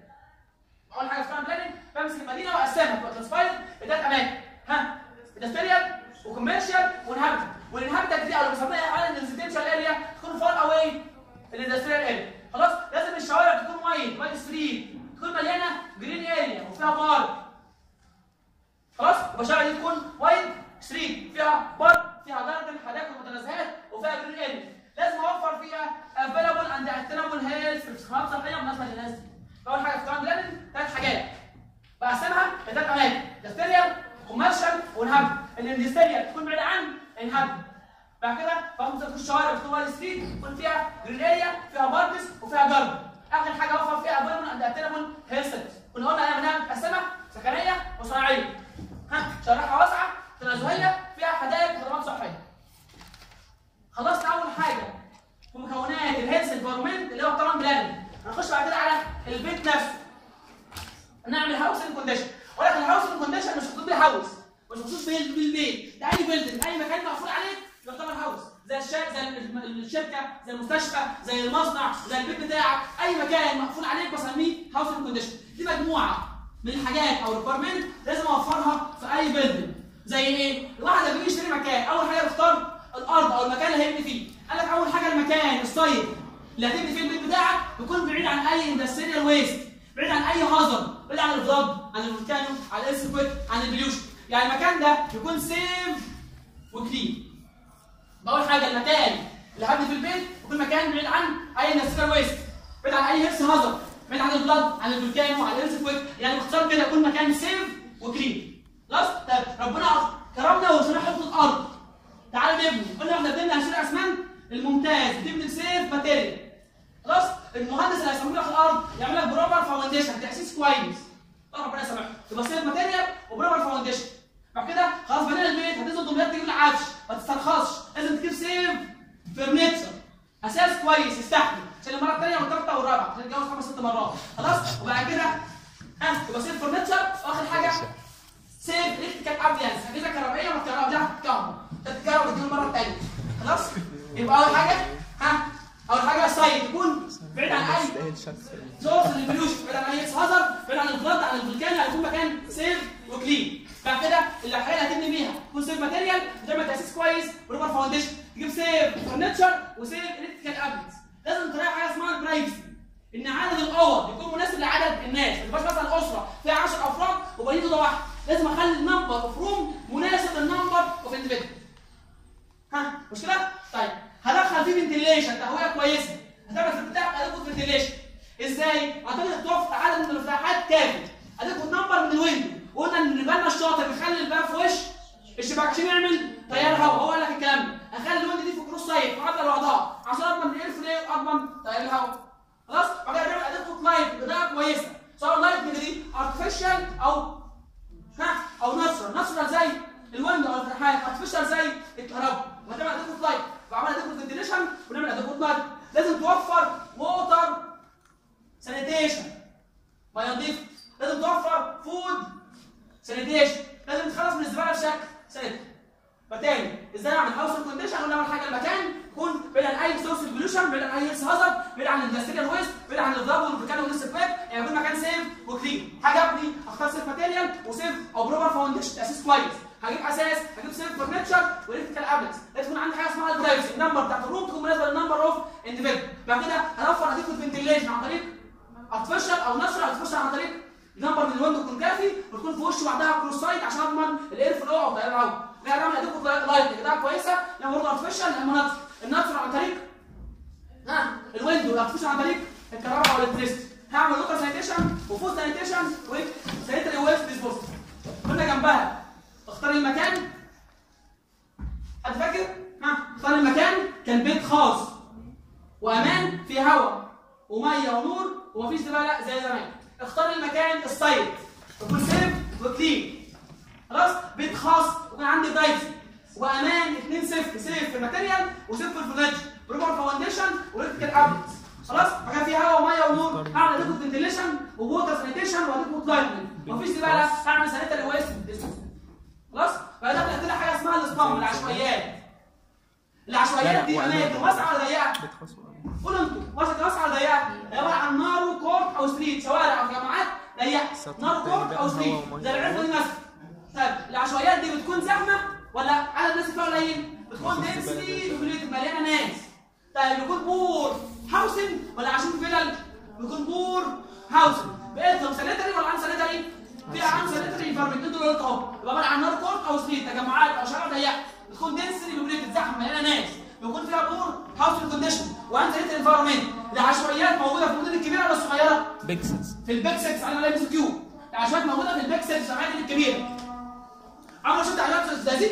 اول حاجه اسمها بلاننج بمسك المدينه واقسمها تبقى كلاسيفايد لثلاث اماكن ها اندستريال وكوميرشال وانهابيتانت والانهابيتانت دي او اللي بنسميها حالا الريزيدنشال اريا تكون فار اواي الاندستريال اريا خلاص لازم الشوارع تكون وايد وايد ستريت تكون مليانه جرين اريا وفيها بارك خلاص يبقى الشوارع دي تكون وايد ستريت فيها بارك فيها جاردن حدائق ومتنزهات وفيها جرين اريا لازم اوفر فيها افيلابل اند اتنبل هيلث خدمات صحيه مناسبه للناس دي اول حاجه في كمان بلاننج ثلاث حاجات بقسمها لثلاث اماكن اندستريال كوميرشال وانهاب الاندستريال تكون بعيده عن انهاب بعد كده بقوم تكون الشوارع في وال ستريت يكون فيها جرين اريا فيها باركس وفيها جاردن اخر حاجه اوفر فيها افيلابل اند اتنبل هيلث كنا قلنا انا منها متقسمه سكنيه وصناعيه ها شوارعها واسعه تنازهيه فيها حدائق وخدمات صحيه خلصنا اول حاجه في مكونات الهيلث انفيرمنت اللي هو طبعا بلاننج هنخش بعد كده على البيت نفسه نعمل هاوسنج كونديشن ولكن الهاوسنج كونديشن مش مخصوص بالهاوس مش مخصوص بال- بالبيت ده اي بيلدنج اي مكان مقفول عليه يعتبر هاوس زي الشركه زي الم- الشركه زي المستشفى زي المصنع زي البيت بتاعك اي مكان مقفول عليك بسميه هاوسنج كونديشن دي مجموعه من الحاجات او ريكويرمنت لازم اوفرها في اي بيلدنج زي ايه؟ الواحد لما يجي يشتري مكان اول حاجه بيختار الارض او المكان اللي هيبني فيه قال لك اول حاجه المكان السايت اللي هتبني فيه البيت بتاعك يكون بعيد عن اي اندستريال ويست بعيد عن اي هازر بعيد عن الفلاد عن الفولكانو عن الاسكويت عن البليوشن يعني المكان ده يكون سيف وكلين اول حاجه المكان اللي هبني في البيت يكون مكان بعيد عن اي اندستريال ويست بعيد عن اي هيلث هازر بعيد عن البلاد عن الفولكانو عن الاسكويت يعني باختصار كده يكون مكان سيف وكلين خلاص طب ربنا كرمنا وشرح حته الارض تعالى نبني قلنا احنا بنبني على شارع اسمنت الممتاز بتبني بسيف ماتيريال خلاص المهندس اللي هيصمم لك الارض يعمل لك بروبر فاونديشن تاسيس كويس طبعا ربنا يسامحك تبقى سيف ماتيريال وبروبر فاونديشن بعد كده خلاص بنينا البيت هتنزل دمياط تجيب العفش ما تسترخصش لازم تجيب سيف فرنتشر اساس كويس يستحمل عشان المره الثانيه والثالثه والرابعه عشان نتجوز خمس ست مرات خلاص وبعد كده ها يبقى سيف فرنتشر واخر حاجه سيف الكتريكال ابليانس اجهزه كهربائيه ما بتكهرباش تكون سيف ماتيريال وتعمل تاسيس كويس بروبر فاونديشن تجيب سيف فرنتشر وسيف الكتريكال ابلتس لازم تراعي حاجه اسمها البرايفسي ان عدد الاوض يكون مناسب لعدد الناس ما تبقاش مثلا اسره فيها 10 افراد وبنيت اوضه واحده لازم اخلي النمبر اوف روم مناسب للنمبر اوف اندفيدوال ها مشكله طيب هدخل فيه فنتيليشن تهويه كويسه هتعمل في البتاع ادخل فنتيليشن ازاي اعتقد توفر عدد من المفتاحات كافي ادخل نمبر من الويندو قلنا ان بالنا الشاطر بيخلي الباب في وش الشباك عشان يعمل تيار هواء هو قال لك الكلام ده اخلي الويندو دي في كروس سايد معدل الوضع عشان اضمن الاير فلي واضمن تيار الهواء خلاص بعد كده نعمل ادخل لايت بطريقه كويسه سواء اللايت دي ارتفيشال او ها او ناتشرال ناتشرال زي الويندو او الفتحات ارتفيشال زي الكهرباء وهتعمل ادوكوت لايت وعمل ادوكوت فنتيليشن ونعمل ادوكوت لايت لازم توفر ووتر سانيتيشن ميه نظيفه لازم توفر فود سانيتيشن لازم تخلص من الزباله بشكل سانيتي فتاني ازاي اعمل هاوس كونديشن قلنا اول حاجه المكان يكون بعيد عن اي سورس بوليوشن بعيد عن اي هيلث هازارد بعيد عن الاندستريال ويست بعيد عن الضرب والبركان والنسفات يعني يكون مكان سيف وكلين حاجه ابني اختار سيف ماتيريال وسيف او بروبر فاونديشن تاسيس كويس هجيب اساس هجيب سيف فرنتشر والكتريكال ابلتس لازم يكون عندي حاجه اسمها البرايفسي النمبر بتاعت الروم تكون مناسبه للنمبر اوف انديفيدوال بعد كده هنوفر اديكوت فنتيليشن عن طريق ارتفيشال او نشر ارتفيشال عن طريق نمبر من الويندو يكون كافي وتكون في وش بعدها كروس سايت عشان اضمن الاير فلو او تيار الهواء لا نعمل اديكوت لايت كده كويسه لا برضه ارتفيشال لا ناتشر الناتشر عن طريق ها الويندو الارتفيشال عن طريق الكهرباء او الالكتريستي هعمل ووتر سانيتيشن وفود سانيتيشن وسانيتري ويست ديسبوزل قلنا جنبها اختار المكان حد فاكر؟ ها اختار المكان كان بيت خاص وامان فيه هواء وميه ونور ومفيش زباله زي زمان اختار المكان السايت يكون سيف وكلين خلاص بيت خاص وكان عندي برايفسي وامان اثنين سيف سيف في الماتيريال وسيف في الفرنتش بروبر فاونديشن والكتريكال ابلتس خلاص فكان في هواء وميه ونور هعمل اديكوت فنتيليشن ووتر سانيتيشن واديكوت لايتنج مفيش زباله هعمل سانيتري ويست خلاص فده عندنا حاجه اسمها الاسبام العشوائيات العشوائيات دي اماكن واسعه ولا ضيقه؟ قولوا انتوا واسعه واسعه ولا ضيقه؟ عباره عن نارو كورت او ستريت شوارع او جامعات ضيقه نارو كورت او ستريت زي العرفه دي مثلا طيب العشوائيات دي بتكون زحمه ولا عدد الناس فيها قليل؟ بتكون دنسلي مليانه ناس طيب بيكون بور هاوسنج ولا عشان فيلل؟ بيكون بور هاوسنج بقيتهم سانيتري ولا عن سانيتري؟ في عن سانيتري انفيرمنت انتوا قلت اهو يبقى عباره عن نار كورت او ستريت تجمعات او شوارع ضيقه بتكون دنسلي لوبريتد زحمه مليانه ناس بيكون فيها بور هاوسنج كونديشن وعن سانيتري انفيرمنت العشوائيات موجوده في المدن الكبيره ولا الصغيره؟ بيكسلز في البيك 6 على ملابس كيو العشوائيات موجوده في البيك 6 الاماكن الكبيره عمرك شفت عشوائيات في الزقازيق؟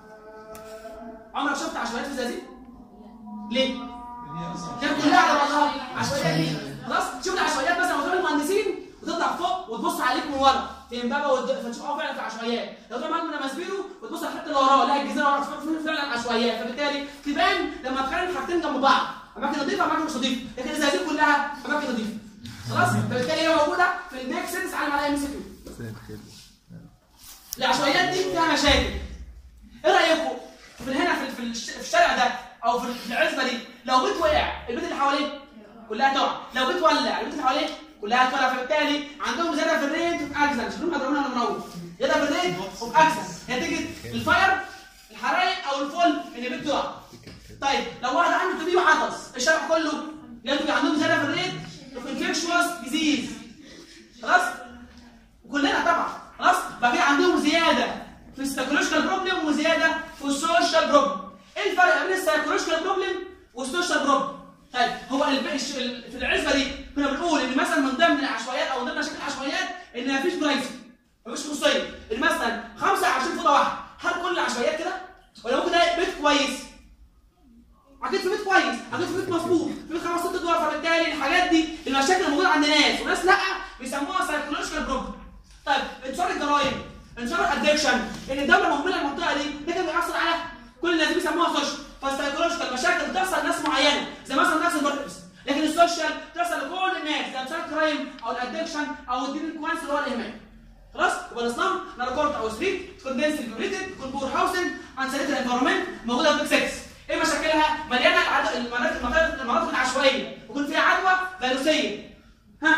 عمرك شفت عشوائيات في الزقازيق؟ ليه؟ كانت كلها على بعضها عشوائيات دي خلاص شوف العشوائيات مثلا لو تروح المهندسين وتطلع فوق وتبص عليك من ورا في امبابه والد- فتشوف اه فعلا في عشوائيات لو تروح مهندس من ماسبيرو وتبص على الحته اللي وراه لا الجزيره ورا في فعلا عشوائيات فبالتالي تبان لما تقارن الحاجتين جنب بعض اماكن نظيفه اماكن مش نظيفه لكن الزقازيق كلها اماكن نظيفه خلاص فبالتالي هي موجوده في البيك سنس على عليها ام سي كيو العشوائيات دي فيها مشاكل ايه رايكم في هنا في في الش- في الشارع ده او في في العزبه دي لو بيت وقع البيت اللي حواليه كلها تقع لو بيت ولع البيت اللي حواليه كلها تولع فبالتالي عندهم زياده في الريت وفي اكسن شنو هضربنا ولا منور زياده في الريت وفي اكسن نتيجه الفاير الحرايق او الفل ان البيت تقع طيب لو واحد عنده تبي وعطس الشارع كله لازم عندهم زياده في الريت وفي انفكشوس ديزيز خلاص وكلنا طبعا خلاص بقى في عندهم زياده في السايكولوجيكال بروبلم وزياده في السوشيال بروبلم ايه الفرق بين السايكولوجيكال بروبلم والسوشيال بروبلم طيب هو الب- الش- ال- في العزبه دي كنا بنقول ان مثلا من ضمن العشوائيات او من ضمن مشاكل العشوائيات ان مفيش برايفسي مفيش خصوصيه ان مثلا 25 فوطه واحده هل كل العشوائيات كده ولا ممكن الاقي بيت كويس اكيد في بيت كويس اكيد في بيت مظبوط في بيت خمس ست ادوار فبالتالي الحاجات دي المشاكل اللي موجوده عند ناس وناس لا بيسموها سايكولوجيكال بروبلم طيب انتشار الجرائم انتشار الادكشن ان الدوله مهمله المنطقه دي ده كان بيأثر على كل الناس دي بيسموها سوشيال فالسايكولوجيكال مشاكل بتحصل لناس معينه زي مثلا نفس البرقص لكن السوشيال بتحصل لكل الناس زي انتشار الكرايم او الادكشن او الديلينكوانس اللي هو الاهمال خلاص يبقى الاسلام ناركورت او ستريت تكون دنس ريجوليتد تكون بور هاوسنج عن سنتر انفيرمنت موجوده في بيك 6 ايه مشاكلها؟ مليانه العد... المناطق المناطق المناطق العشوائيه ويكون فيها عدوى فيروسيه ها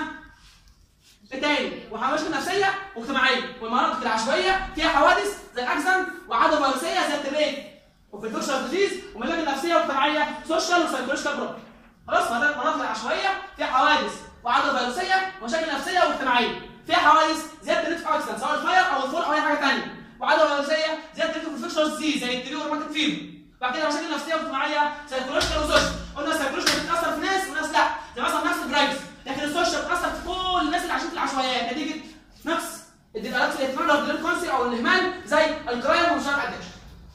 التاني ومشاكل نفسيه واجتماعيه والمناطق العشوائيه فيها حوادث زي الاكسن وعدوى عدوى فيروسيه زياده الريت وفي الفيكشر ديزيز ومشاكل نفسيه واجتماعيه سوشيال وسايكولوجيكال بروبلم خلاص مناطق مناطق عشوائيه فيها حوادث وعدوى فيروسيه ومشاكل نفسيه واجتماعيه فيها حوادث زياده الريت في اكسيدنت سواء الفاير او الفول او اي حاجه ثانيه وعدوى فيروسيه زياده الريت في الفيكشر ديزيز زي التبي والروماتيك فيبر بعد كده مشاكل نفسيه واجتماعيه سايكولوجيكال وسوشيال قلنا السايكولوجيكال بتاثر في ناس وناس لا زي مثلا نفس الدرايفز لكن السوشيال بتاثر في كل الناس اللي عايشين في العشوائيات نتيجه نفس الدلالات الاهتمام او الديليكونسي او الاهمال زي الكرايم ومشاكل ادكشن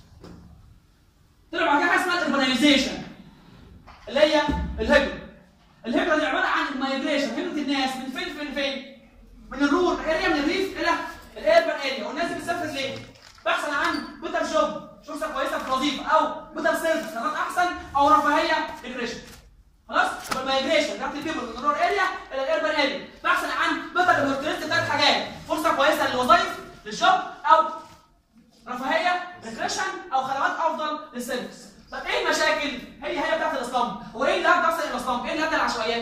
طلع بعد كده حاجه اسمها الاربنايزيشن اللي هي الهجره الهجره دي عباره عن المايجريشن هجره الناس من فين فين فين من الرور اريا من الريف الى الاربن اريا والناس دي بتسافر ليه بحثا عن بيتر جوب فرصه كويسه في الوظيفه او بيتر سيرفيس خدمات احسن او رفاهيه ريكريشن خلاص يبقى المايجريشن نقل البيبل من الرور اريا الى الاربن اريا بحثا عن بيتر اوبورتيونيتي ثلاث حاجات فرصه كويسه للوظائف للشغل او رفاهيه ريكريشن او خدمات افضل للسيرفيس طب ايه المشاكل هي هي بتاعت الاسلام هو ايه اللي هيحصل الاسلام ايه اللي هيحصل العشوائيات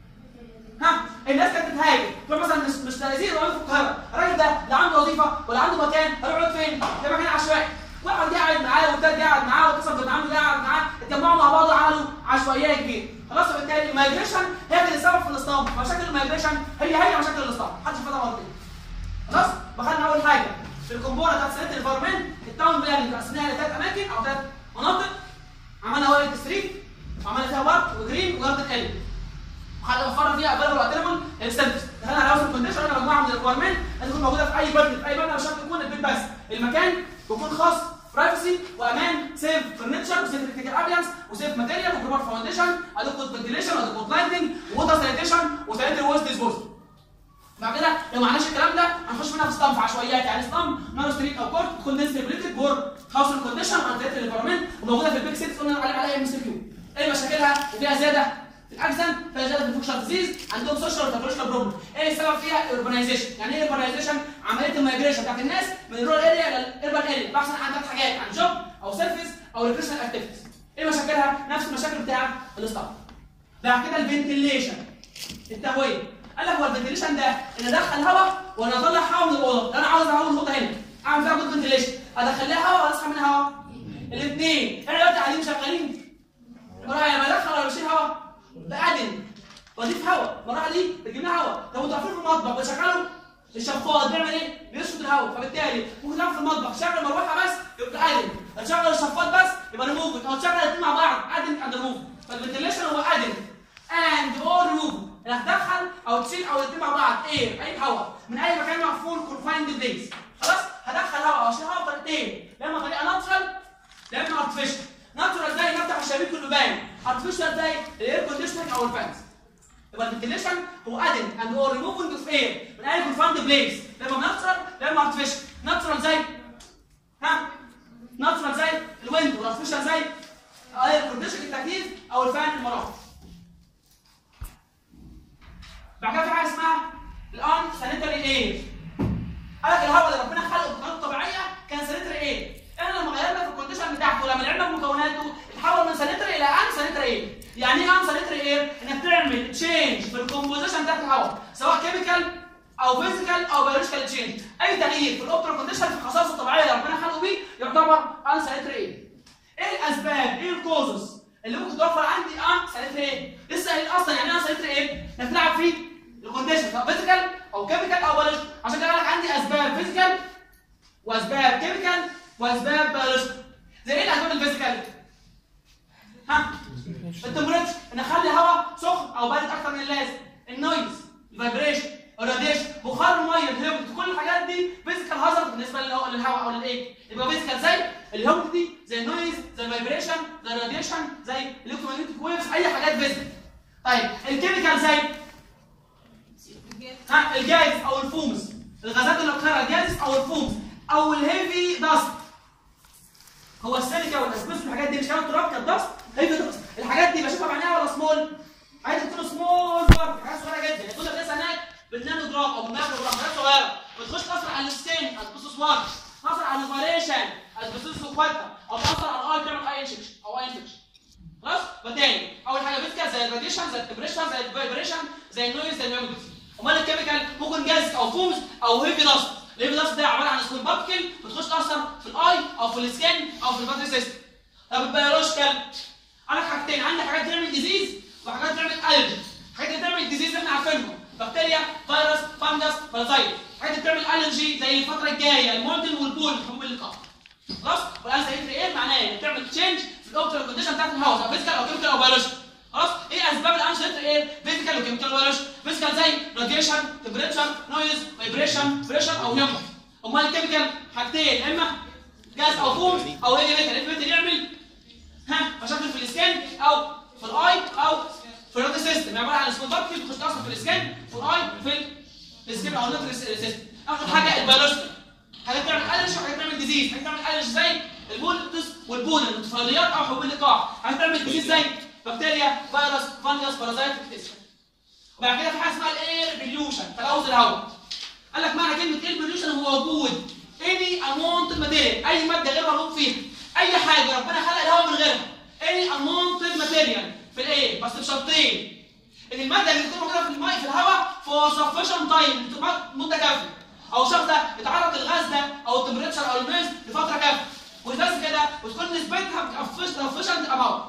ها الناس كانت بتهاجر تروح مثلا مش مش تنازيل ولا في القاهره الراجل ده لا عنده وظيفه ولا عنده مكان هيقعد فين في مكان عشوائي واحد قاعد معاه والتاني قاعد معاه واتصل بابن عمه قاعد معاه اتجمعوا مع بعض وعملوا عشوائيه كبيره خلاص فبالتالي المايجريشن هي اللي السبب في الاسلام مشاكل المايجريشن هي هي مشاكل الاسلام محدش فاهم مرتين خلاص دخلنا اول حاجه في الكومبونه بتاعت سنه الفارمنت التاون بلاننج قسمناها لثلاث اماكن او ثلاث مناطق عملنا وائل ستريت وعملنا فيها بارك وجرين وجاردن الي وخلينا وفرنا فيها افيلبل واتيربل السيرفيس دخلنا على هاوس كونديشن قلنا مجموعه من الريكويرمنت لازم تكون موجوده في اي بلد في اي بلد عشان تكون البيت بس المكان بيكون خاص برايفسي وامان سيف فرنتشر وسيف الكتريكال ابيانس وسيف ماتيريال وجروبر فاونديشن ادوكوت فنتيليشن وادوكوت لايتنج ووتر سانيتيشن وسانيتري ويست ديسبوزل بعد كده لو ما عملناش الكلام ده هنخش منها في ستام في عشوائيات يعني ستام نار ستريت او كورت تكون ديستريبيوتد بور هاوس كونديشن عن طريق الانفيرمنت وموجوده في البيك سيتس قلنا عليها عليها ام سي كيو ايه مشاكلها وفيها زياده في الاجزم فيها زياده في الفوكشن ديزيز عندهم سوشيال وتكنولوجيكال بروبلم ايه السبب فيها الاوربنايزيشن يعني ايه الاوربنايزيشن عمليه المايجريشن بتاعت الناس من الرول اريا الى الاربن اريا بحثا عن ثلاث حاجات عن جوب او سيرفيس او ريكريشنال اكتيفيتيز ايه مشاكلها نفس المشاكل بتاع الاستاف بعد كده الفنتيليشن التهويه قال لك هو الفنتيليشن ده ان ادخل هواء ولا اطلع هواء من الاوضه لو انا عاوز هواء من الاوضه هنا اعمل فيها جود فنتيليشن ادخل لها هواء ولا اسحب منها هواء الاثنين احنا دلوقتي قاعدين شغالين مراحل لما ادخل ولا بشيل هواء بقدم بضيف هواء المراحل دي بتجيب لها هواء لو انتوا عارفين في المطبخ بتشغلوا الشفاط بيعمل ايه؟ بيرشد الهواء فبالتالي ممكن تعمل في المطبخ شغل مروحه بس يبقى ادم هتشغل الشفاط بس يبقى ريموف او تشغل الاثنين مع بعض ادم اند ريموف فالفنتيليشن هو ادم اند اور ريموف انك تدخل او تشيل او الاثنين مع بعض اير اي هواء من اي مكان مقفول كونفايند بليس خلاص هدخل هواء او اشيل هواء بطريقتين يا اما طريقه ناتشرال يا اما ارتفيشال ناتشرال زي نفتح الشبابيك والبيبان ارتفيشال زي الاير كونديشننج او الفانز يبقى الفنتيليشن هو ادن اند هو ريموفنج اوف اير من اي كونفايند بليس يا اما ناتشرال يا اما ارتفيشال ناتشرال زي ها ناتشرال زي الويند والارتفيشال زي اير كونديشن التكييف او الفان المراوح بعد كده في حاجه اسمها الان سانيتري اير قال لك الهواء اللي ربنا خلقه بطريقه طبيعيه كان سانيتري اير احنا لما غيرنا في الكونديشن بتاعته لما لعبنا بمكوناته اتحول من سانيتري الى ان سانيتري اير يعني ايه ان سانيتري اير انك تعمل تشينج في الكومبوزيشن بتاعت الهواء سواء كيميكال او فيزيكال او بيولوجيكال تشينج اي تغيير في الاوبترا كونديشن في الخصائص الطبيعيه اللي ربنا خلقه بيه يعتبر ان سانيتري اير ايه الاسباب ايه الكوزز اللي ممكن توفر عندي ان سانيتري اير لسه قايل اصلا يعني ايه ان سانيتري اير انك تلعب فيه الكونديشن سواء فيزيكال او كيميكال او بيولوجيكال عشان كده قال لك عندي اسباب فيزيكال واسباب كيميكال واسباب بيولوجيكال زي ايه الاسباب الفيزيكال ها التمبريتشر ان اخلي الهواء سخن او بارد اكتر من اللازم النويز الفايبريشن الراديشن بخار الميه الهيوميديتي كل الحاجات دي فيزيكال هازارد بالنسبه للهواء للهواء او للايه يبقى فيزيكال زي الهيوميديتي زي النويز زي الفايبريشن زي الراديشن زي الالكترومagnetic ويفز اي حاجات فيزيكال طيب الكيميكال زي ها الجاز او الفومز الغازات اللي بتخرج الجاز او الفومز او الهيفي داست هو السيليكا والاسبيس والحاجات دي مش كانت تراب كانت داست هيفي داست الحاجات دي بشوفها بعينيها ولا سمول عايز تقول سمول بارت حاجه صغيره جدا تقول لك لسه هناك بتنانو جرام او بنانو جرام حاجات صغيره بتخش تاثر على السكين اسبيسوس 1 تاثر على الفاريشن اسبيسوس كوانتا او تاثر على الاي تعمل اي انفكشن او اي انفكشن خلاص فتاني اول حاجه فيزيكال زي الراديشن زي التمبريشر زي الفايبريشن زي النويز زي الهيوميديتي امال الكيميكال ممكن جاز او فومز او هيفي داست الايفي داست ده عباره عن سكوين بارتكل بتخش تاثر في الاي او في السكن او في الباتري سيستم طب البيولوجيكال عندك حاجتين عندك حاجات تعمل ديزيز وحاجات تعمل الرجي حاجات اللي بتعمل ديزيز احنا عارفينهم بكتيريا فيروس فانجس بارازايت حاجات اللي بتعمل الرجي زي الفتره الجايه المولتن والبول حبوب اللقاح خلاص والان سيتري ايه معناه بتعمل تشينج في الاوبترال كونديشن بتاعت الهواء سواء فيزيكال او كيميكال او بيولوجيكال خلاص ايه اسباب الانسيتري ايه فيزيكال وكيميكال وبيولوجيكال فيزيكال زي راديشن تمبريتشر نويز فايبريشن بريشر او هيومر امال الكيميكال حاجتين اما جاز او فوم او هيفي ميتال هيفي ميتال يعمل ها مشاكل في السكن او في الاي او في الرد سيستم عباره عن سكون بارتي بتخش تاثر في السكن في الاي في السكن او الرد سيستم اخر حاجه البيولوجيكال حاجات تعمل الرجي وحاجات تعمل ديزيز حاجات تعمل الرجي زي البولتس والبولن الطفيليات او حبوب اللقاح حاجات تعمل ديزيز زي بكتيريا فيروس فانجس بارازايت بتكتسب وبعد كده في حاجه اسمها الاير بليوشن تلوث الهواء قال لك معنى كلمه اير بليوشن هو وجود اني unwanted material اي ماده غير مرغوب فيها اي حاجه ربنا خلق الهواء من غيرها اني unwanted material في الايه بس بشرطين ان الماده اللي بتكون موجوده في الماء في الهواء for sufficient time بتبقى مده كافيه او الشخص ده يتعرض للغاز ده او التمبريتشر او الميز لفتره كافيه مش بس كده وتكون نسبتها sufficient amount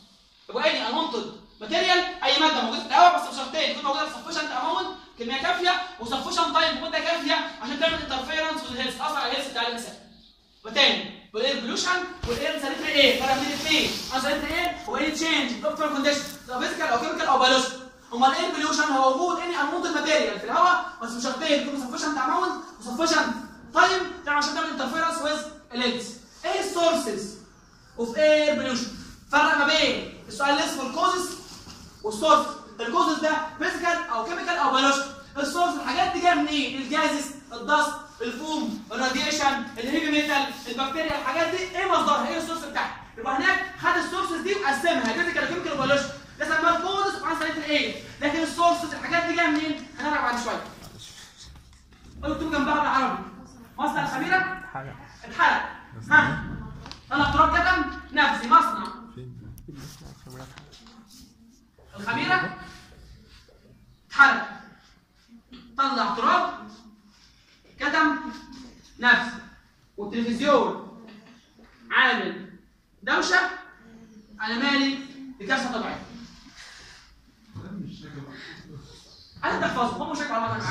يبقى اني unwanted ماتيريال اي ماده موجوده في الهواء بس بشرطين تكون موجوده في sufficient amount كميه كافيه وسفشن تايم مده كافيه عشان تعمل انترفيرنس في الهيلث تاثر على الهيلث بتاع الانسان وتاني والاير بوليوشن والاير سالتري ايه فرق بين الاثنين انا سالتري ايه هو ايه تشينج دكتور كونديشن سواء فيزيكال او كيميكال او بيولوجيكال امال الاير بوليوشن هو وجود اني انموت الماتيريال في الهواء بس بشرطين تكون سفشن اماونت وسفشن تايم تعمل عشان تعمل انترفيرنس ويز الهيلث ايه السورسز اوف اير بوليوشن فرق ما بين السؤال اللي اسمه الكوزز والسورس الكوزز ده فيزيكال او كيميكال او بيولوجيكال السورس الحاجات دي جايه منين الجازس الدست الفوم الراديشن الهيفي ميتال البكتيريا الحاجات دي ايه مصدرها ايه السورس بتاعها يبقى هناك خد السورسز دي وقسمها فيزيكال كيميكال وبيولوجيكال ده سماه الكوزز وعن سنه الايه لكن السورسز الحاجات دي جايه منين هنعرف بعد شويه قلتوا جنبها بالعربي مصنع الخميره حاجة اتحرق ها طلع تراب كتم نفسي مصنع الخميره اتحرق طلع تراب كتم نفسي والتلفزيون عامل دوشه انا مالي بكارثه طبيعيه عايز تحفظه هم شكل على بعض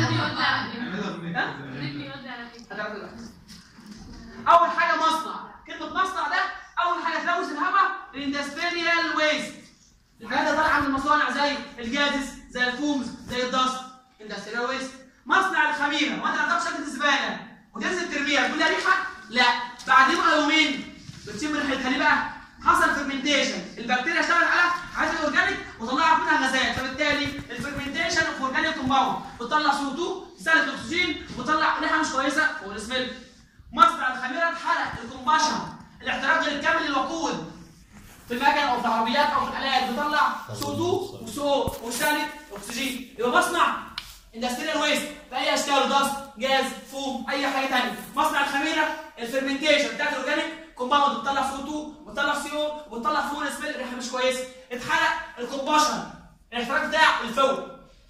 هتعرف دلوقتي. اول حاجه مصنع كلمه مصنع ده اول حاجه تلوث الهواء الاندستريال ويست الحاجات اللي طالعه من المصانع زي الجازس زي الفومز زي الدست اندستريال ويست مصنع الخميره وانت لما تاخد شكل الزباله وتنزل ترميها تقول لها ريحه لا بعد يوم او يومين بتشم ريحتها ليه بقى حصل فيرمنتيشن البكتيريا اشتغلت على حاجات الاورجانيك وطلعت منها غازات فبالتالي الفيرمنتيشن اوف اورجانيك كومباوند بتطلع CO2 سالب اكسجين وتطلع ريحه مش كويسه فوق السميل مصنع الخميره اتحرق الكومباشن الاحتراق غير الكامل للوقود في المكن او في العربيات او في الالات بيطلع CO2 وسو وسالب اكسجين يبقى مصنع اندستريال ويست في اي اشكال دست جاز فوم اي حاجه ثانيه مصنع الخميره الفرمنتيشن بتاعت الاورجانيك كومباوند بتطلع CO2 وبتطلع CO وبتطلع فوم سميل ريحه مش كويسه اتحرق الكومباشن الاحتراق بتاع الفوم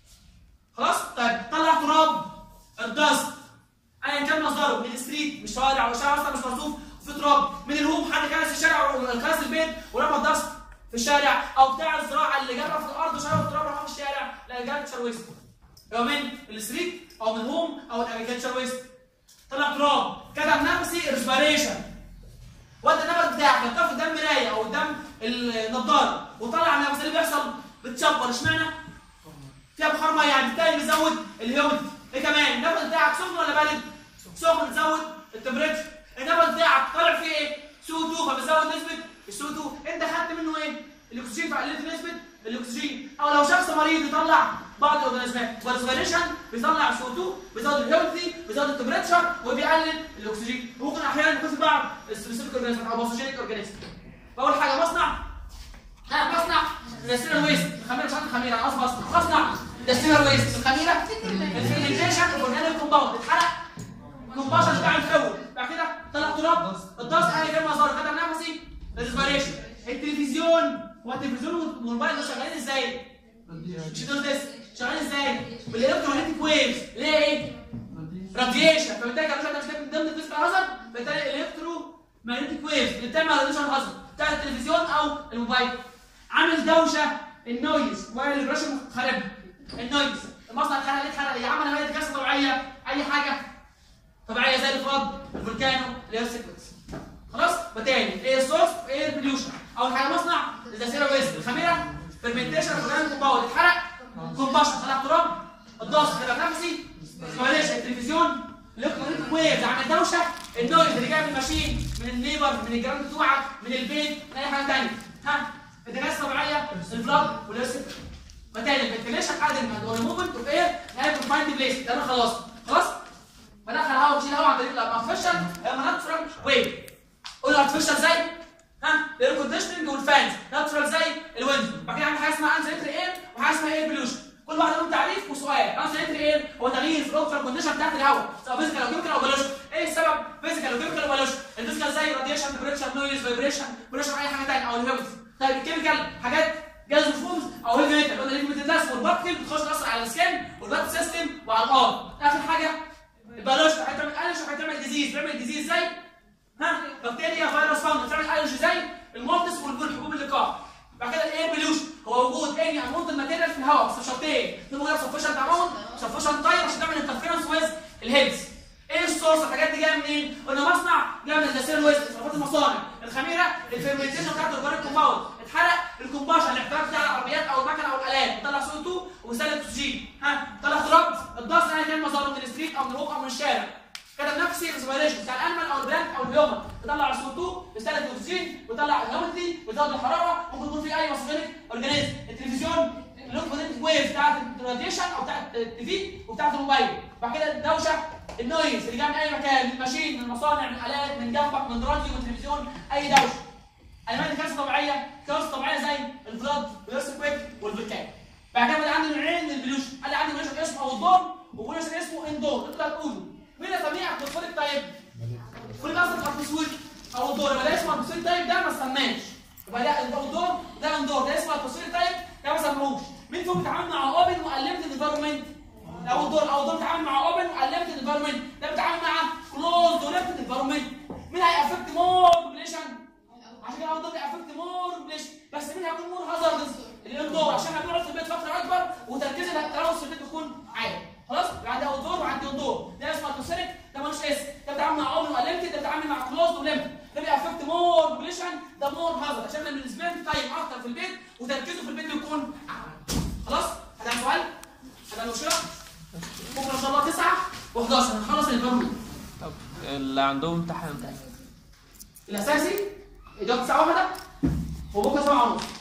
خلاص طيب طلع تراب الدست ايا كان مصدره من الستريت مش شوارع او شارع اصلا مش مرصوف في تراب من الهوم حد كنس في الشارع كنس البيت ورمى الدست في الشارع او بتاع الزراعه اللي جابها في الارض وشرب التراب رماه في الشارع لا جاب ويست يبقى من الستريت او من الهوم او الاجريكلتشر ويست طلع تراب كتب نفسي ريسبيريشن وانت النفس بتاعك بتطفي قدام مرايه او قدام النضاره وطلع نفس اللي بيحصل بتشبر اشمعنى؟ فيها بخار ميه يعني بالتالي بيزود الهيوميديتي ايه كمان النفس بتاعك سخن ولا بارد؟ سخن تزود التمبريتشر النفس بتاعك طالع فيه ايه؟ سو 2 فبيزود نسبه السو 2 انت خدت منه ايه؟ الاكسجين فقللت نسبه الاكسجين او لو شخص مريض يطلع بعض الاورجانيزمات والريسبيريشن بيطلع سو 2 بيزود الهيوميديتي بيزود التمبريتشر وبيقلل الاكسجين ممكن احيانا يكون في بعض السبيسيفيك اورجانيزم او باثوجينيك اورجانيزم فاول حاجه مصنع ها مصنع اندستريال ويست الخميره مش عارف الخميره انا قصدي مصنع مصنع اندستريال ويست الخميره الفيرمنتيشن اورجانيك كومباوند اتحرق كومباشن بتاع الفول بعد كده طلع تراب الدست انا كان مصدر كتب نفسي ريسبيريشن التلفزيون هو التلفزيون والموبايل ده شغالين ازاي؟ مش دول ديس شغالين ازاي؟ بالالكترومagnetic ويفز اللي هي ايه؟ راديشن فبالتالي كان ده مش من ضمن الفيزيكال هازارد فبالتالي الكترو ماجنتيك ويف اللي بتعمل راديشن هازارد بتاع التلفزيون او الموبايل عامل دوشه النويز والفيبريشن خاربها النويز المصنع اتحرق ليه اتحرق يا عم انا مالي كاسه طبيعيه اي حاجه طبيعيه زي الفض الفولكانو الاير سيكونس خلاص وتاني ايه السورس ايه البليوشن اول حاجه مصنع الزاسيرا ويست الخميره فيرمنتيشن اورجانيك كومباوند اتحرق كومباشن طلع تراب الضغط خلق نفسي معلش التلفزيون الكترونيك ويفز عمل دوشه النويز اللي جاي من الماشين من النيبر من الجيران بتوعك من البيت من اي حاجه ثانيه ها الدراسه الطبيعيه الفلوج والاسك وتاني الفنتيليشن ادمنت اور موفمنت اوف اير هاي كونفايند بليس ده انا خلاص خلاص بدخل هواء وبشيل هواء عن طريق الارتفيشال ناتشورال ويف قول ارتفيشال زي ها الاير كونديشننج والفانز ناتشورال زي الويندو بعد كده عندي حاجه اسمها انزلتري اير وحاجه اسمها اير بلوشن كل واحده لهم تعريف وسؤال انزلتري اير هو تغيير في الاوبترال كونديشن بتاعت الهواء سواء فيزيكال او كيميكال او بلوشن ايه السبب فيزيكال وكيميكال او بلوشن الفيزيكال زي راديشن بريشر نويز فايبريشن بريشر اي حاجه ثانيه او الهيلث طيب الكيميكال حاجات جاز وفومز او هيفي ميتال قلنا الهيفي ميتال ده والبارتكل بتخش تاثر على السكن والبلاد سيستم وعلى الارض اخر حاجه البلوشن هتعمل الرش هتعمل ديزيز بيعمل ديزيز زي ها بكتيريا فيروس فانجس بتعمل الرجي زي المولتس والحبوب اللقاح بعد كده الاير بلوشن هو وجود اني امونت الماتيريال في الهواء بس شرطين تبقى غير سفشن تعاون سفشن طيب عشان تعمل انترفيرنس ويز الهيلث ايه السورس الحاجات دي جايه منين؟ قلنا مصنع جاي من الدسير ويست اصابات المصانع الخميره الفيرمنتيشن بتاعت الاورجانيك كومباوند اتحرق الكومباشن الاحتراق بتاع العربيات او المكنه او الالات بيطلع سو 2 وبيسلم اكسجين ها طلع تراب الضغط يعني كان مظهره من الستريت او من الوك او من الشارع كتب نفسي الريسبيريشن بتاع الانيمال او البلانت او الهيومن بيطلع سو 2 بيستهلك الاكسجين بيطلع الهيومنتي بيزود الحراره ممكن يكون في اي مسؤوليه اورجانيزم التلفزيون اللوكومنت ويف بتاعت الراديشن او بتاعت التي في وبتاعت الموبايل بعد كده الدوشه النويز اللي جاي من اي مكان من الماشين من المصانع من الالات من جنبك من راديو من تلفزيون اي دوشه المانيا كارثه طبيعيه كارثه طبيعيه زي الفلاد والايرثكويك والفولكان بعد كده بقى عندي نوعين من البلوشن قال لي عندي بلوشن اسمه او الدور وبلوشن اسمه اندور انتوا هتقولوا مين يسميه اتموسفيريك تايب؟ فوليك اصلا اتموسفيريك او الدور يبقى ده اسمه اتموسفيريك تايب ده ما استناش يبقى ده الدور ده اندور ده اسمه اتموسفيريك تايب ده ما سموهوش مين فيهم بيتعامل مع اوبن وقلمت انفيرمنت او الدور او الدور بيتعامل مع اوبن وقلمت انفيرمنت ده بيتعامل مع كلوز وليمتد انفيرمنت مين هيأفكت مور بوبليشن عشان كده الدور بيأفكت مور بوبليشن بس مين هيكون مور هازاردز الاندور عشان هنقعد في البيت فتره اكبر وتركيز التلوث في البيت بيكون عالي خلاص يبقى عندي اول دور وعندي اندور ده اسمه اتموسفيريك ده ملوش اسم ده بيتعامل مع اوبن وقلمت ده بيتعامل مع كلوز وليمتد ده بيأفكت مور بوبليشن ده مور هازارد عشان من سبين تايم اكتر في البيت وتركيزه في البيت بيكون اعلى خلاص هذا سؤال هذا مشكله بكره ان شاء الله 9 و11 هنخلص البرمجه طب اللي عندهم امتحان الاساسي اجابه 9 واحده وبكره 7 ونص